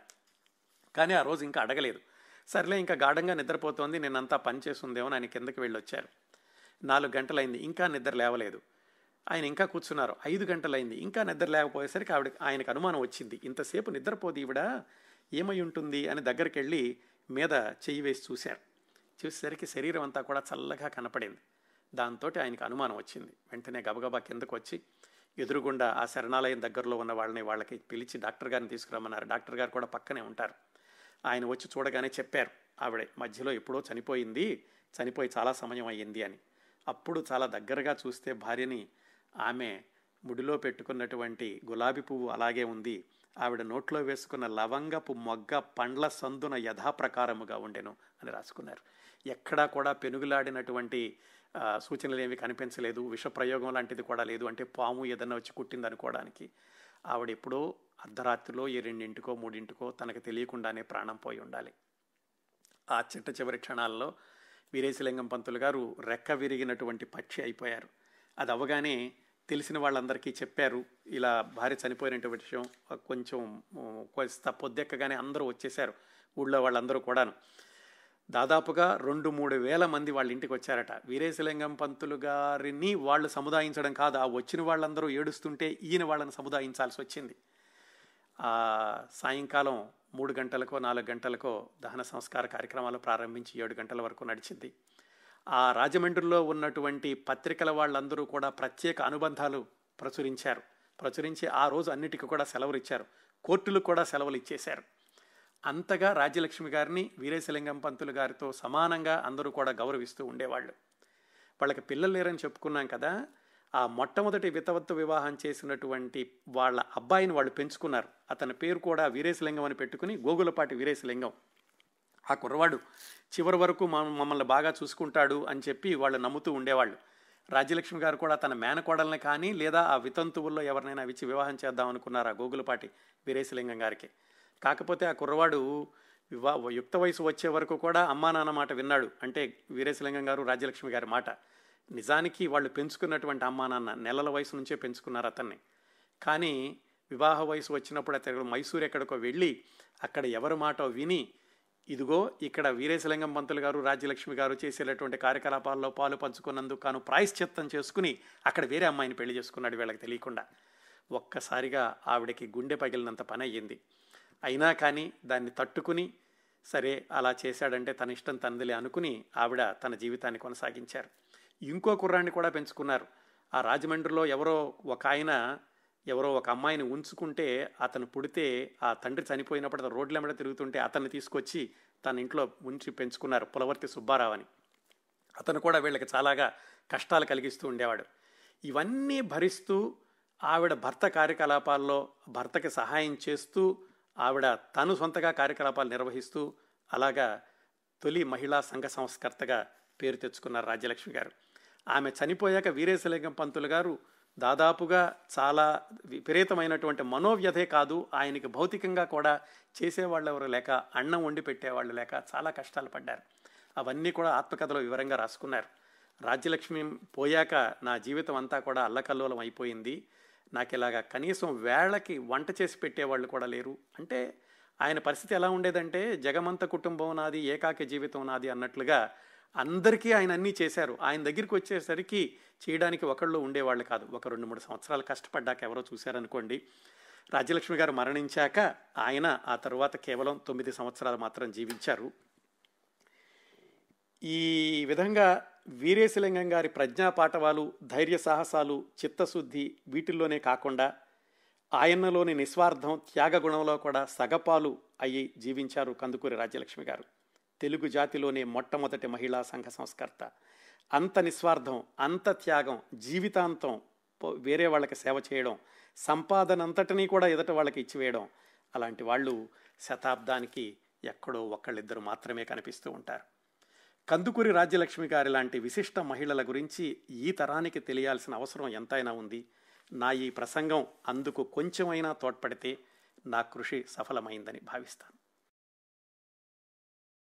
కానీ ఆ రోజు ఇంకా అడగలేదు సర్లే ఇంకా గాఢంగా నిద్రపోతోంది నిన్నంతా పని చేస్తుందేమో ఆయన కిందకి వెళ్ళొచ్చారు నాలుగు గంటలైంది ఇంకా నిద్ర లేవలేదు ఆయన ఇంకా కూర్చున్నారు ఐదు గంటలైంది ఇంకా నిద్ర లేకపోయేసరికి ఆవిడ ఆయనకు అనుమానం వచ్చింది ఇంతసేపు నిద్రపోదు ఈవిడ ఏమై ఉంటుంది అని దగ్గరికి వెళ్ళి మీద చెయ్యి వేసి చూశారు చూసేసరికి శరీరం అంతా కూడా చల్లగా కనపడింది దాంతో ఆయనకు అనుమానం వచ్చింది వెంటనే గబగబా కిందకు వచ్చి ఎదురుగుండా ఆ శరణాలయం దగ్గరలో ఉన్న వాళ్ళని వాళ్ళకి పిలిచి డాక్టర్ గారిని తీసుకురమ్మన్నారు డాక్టర్ గారు కూడా పక్కనే ఉంటారు ఆయన వచ్చి చూడగానే చెప్పారు ఆవిడ మధ్యలో ఎప్పుడో చనిపోయింది చనిపోయి చాలా సమయం అయ్యింది అని అప్పుడు చాలా దగ్గరగా చూస్తే భార్యని ఆమె ముడిలో పెట్టుకున్నటువంటి గులాబీ పువ్వు అలాగే ఉంది ఆవిడ నోట్లో వేసుకున్న లవంగపు మొగ్గ పండ్ల సందున యథాప్రకారముగా ఉండెను అని రాసుకున్నారు ఎక్కడా కూడా పెనుగులాడినటువంటి సూచనలు ఏమి కనిపించలేదు విషప్రయోగం లాంటిది కూడా లేదు అంటే పాము ఏదన్నా వచ్చి కుట్టింది అనుకోవడానికి ఆవిడ ఎప్పుడో అర్ధరాత్రిలో ఈ రెండింటికో మూడింటికో తనకు తెలియకుండానే ప్రాణం పోయి ఉండాలి ఆ చిట్ట చివరి క్షణాల్లో వీరేశలింగం పంతులు గారు రెక్క విరిగినటువంటి పక్షి అయిపోయారు అది అవగానే తెలిసిన వాళ్ళందరికీ చెప్పారు ఇలా భార్య చనిపోయినటువంటి విషయం కొంచెం కొంత పొద్దెక్కగానే అందరూ వచ్చేసారు ఊళ్ళో వాళ్ళందరూ కూడాను దాదాపుగా రెండు మూడు వేల మంది వాళ్ళ ఇంటికి వచ్చారట వీరేశలింగం పంతులు గారిని వాళ్ళు సముదాయించడం కాదు ఆ వచ్చిన వాళ్ళందరూ ఏడుస్తుంటే ఈయన వాళ్ళని సముదాయించాల్సి వచ్చింది సాయంకాలం మూడు గంటలకో నాలుగు గంటలకో దహన సంస్కార కార్యక్రమాలు ప్రారంభించి ఏడు గంటల వరకు నడిచింది ఆ రాజమండ్రిలో ఉన్నటువంటి పత్రికల వాళ్ళందరూ కూడా ప్రత్యేక అనుబంధాలు ప్రచురించారు ప్రచురించి ఆ రోజు అన్నిటికీ కూడా సెలవులు ఇచ్చారు కోర్టులు కూడా సెలవులు ఇచ్చేశారు అంతగా రాజ్యలక్ష్మి గారిని వీరేశలింగం పంతులు గారితో సమానంగా అందరూ కూడా గౌరవిస్తూ ఉండేవాళ్ళు వాళ్ళకి పిల్లలు లేరని చెప్పుకున్నాం కదా ఆ మొట్టమొదటి వితవత్తు వివాహం చేసినటువంటి వాళ్ళ అబ్బాయిని వాళ్ళు పెంచుకున్నారు అతని పేరు కూడా వీరేశలింగం అని పెట్టుకుని గోగులపాటి వీరేశలింగం ఆ కుర్రవాడు చివరి వరకు మమ్మల్ని బాగా చూసుకుంటాడు అని చెప్పి వాళ్ళు నమ్ముతూ ఉండేవాళ్ళు రాజ్యలక్ష్మి గారు కూడా తన మేనకోడల్ని కానీ లేదా ఆ వితంతువుల్లో ఎవరినైనా ఇచ్చి వివాహం చేద్దాం అనుకున్నారు ఆ గోగులపాటి వీరేశలింగం గారికి కాకపోతే ఆ కుర్రవాడు వివా యుక్త వయసు వచ్చే వరకు కూడా అమ్మా నాన్న మాట విన్నాడు అంటే వీరేశలింగం గారు రాజ్యలక్ష్మి గారి మాట నిజానికి వాళ్ళు పెంచుకున్నటువంటి అమ్మా నాన్న నెలల వయసు నుంచే పెంచుకున్నారు అతన్ని కానీ వివాహ వయసు వచ్చినప్పుడు అతను మైసూరు ఎక్కడికో వెళ్ళి అక్కడ ఎవరి మాట విని ఇదిగో ఇక్కడ వీరేశలింగం పంతులు గారు రాజ్యలక్ష్మి గారు చేసేటటువంటి కార్యకలాపాల్లో పాలు పంచుకున్నందుకు కాను ప్రాయశ్చిత్తం చేసుకుని అక్కడ వేరే అమ్మాయిని పెళ్లి చేసుకున్నాడు వీళ్ళకి తెలియకుండా ఒక్కసారిగా ఆవిడకి గుండె పగిలినంత పని అయ్యింది అయినా కానీ దాన్ని తట్టుకుని సరే అలా చేశాడంటే తన ఇష్టం తనదిలే అనుకుని ఆవిడ తన జీవితాన్ని కొనసాగించారు ఇంకో కుర్రాన్ని కూడా పెంచుకున్నారు ఆ రాజమండ్రిలో ఎవరో ఒక ఆయన ఎవరో ఒక అమ్మాయిని ఉంచుకుంటే అతను పుడితే ఆ తండ్రి చనిపోయినప్పుడు అతను రోడ్ల తిరుగుతుంటే అతన్ని తీసుకొచ్చి తన ఇంట్లో ఉంచి పెంచుకున్నారు పులవర్తి సుబ్బారావు అని అతను కూడా వీళ్ళకి చాలాగా కష్టాలు కలిగిస్తూ ఉండేవాడు ఇవన్నీ భరిస్తూ ఆవిడ భర్త కార్యకలాపాల్లో భర్తకి సహాయం చేస్తూ ఆవిడ తను సొంతగా కార్యకలాపాలు నిర్వహిస్తూ అలాగా తొలి మహిళా సంఘ సంస్కర్తగా పేరు తెచ్చుకున్నారు రాజ్యలక్ష్మి గారు ఆమె చనిపోయాక వీరేశలింగం పంతులు గారు దాదాపుగా చాలా విపరీతమైనటువంటి మనోవ్యధే కాదు ఆయనకి భౌతికంగా కూడా చేసేవాళ్ళు ఎవరు లేక అన్నం వండి పెట్టేవాళ్ళు లేక చాలా కష్టాలు పడ్డారు అవన్నీ కూడా ఆత్మకథలో వివరంగా రాసుకున్నారు రాజ్యలక్ష్మి పోయాక నా జీవితం అంతా కూడా అల్లకల్లోలం అయిపోయింది నాకు ఇలాగా కనీసం వేళకి వంట చేసి పెట్టేవాళ్ళు కూడా లేరు అంటే ఆయన పరిస్థితి ఎలా ఉండేదంటే జగమంత కుటుంబం నాది ఏకాకి జీవితం నాది అన్నట్లుగా అందరికీ ఆయన అన్నీ చేశారు ఆయన దగ్గరికి వచ్చేసరికి చేయడానికి ఒకళ్ళు ఉండేవాళ్ళు కాదు ఒక రెండు మూడు సంవత్సరాలు కష్టపడ్డాక ఎవరో చూశారనుకోండి రాజ్యలక్ష్మి గారు మరణించాక ఆయన ఆ తరువాత కేవలం తొమ్మిది సంవత్సరాలు మాత్రం జీవించారు ఈ విధంగా వీరేశలింగం గారి ప్రజ్ఞా పాఠవాలు ధైర్య సాహసాలు చిత్తశుద్ధి వీటిల్లోనే కాకుండా ఆయనలోని నిస్వార్థం త్యాగ గుణంలో కూడా సగపాలు అయ్యి జీవించారు కందుకూరి రాజ్యలక్ష్మి గారు తెలుగు జాతిలోనే మొట్టమొదటి మహిళా సంఘ సంస్కర్త అంత నిస్వార్థం అంత త్యాగం జీవితాంతం వేరే వాళ్ళకి సేవ చేయడం సంపాదన అంతటినీ కూడా ఎదుట వాళ్ళకి ఇచ్చివేయడం అలాంటి వాళ్ళు శతాబ్దానికి ఎక్కడో ఒక్కళ్ళిద్దరు మాత్రమే కనిపిస్తూ ఉంటారు కందుకూరి రాజ్యలక్ష్మి గారి లాంటి విశిష్ట మహిళల గురించి ఈ తరానికి తెలియాల్సిన అవసరం ఎంతైనా ఉంది నా ఈ ప్రసంగం అందుకు కొంచెమైనా తోడ్పడితే నా కృషి సఫలమైందని భావిస్తాను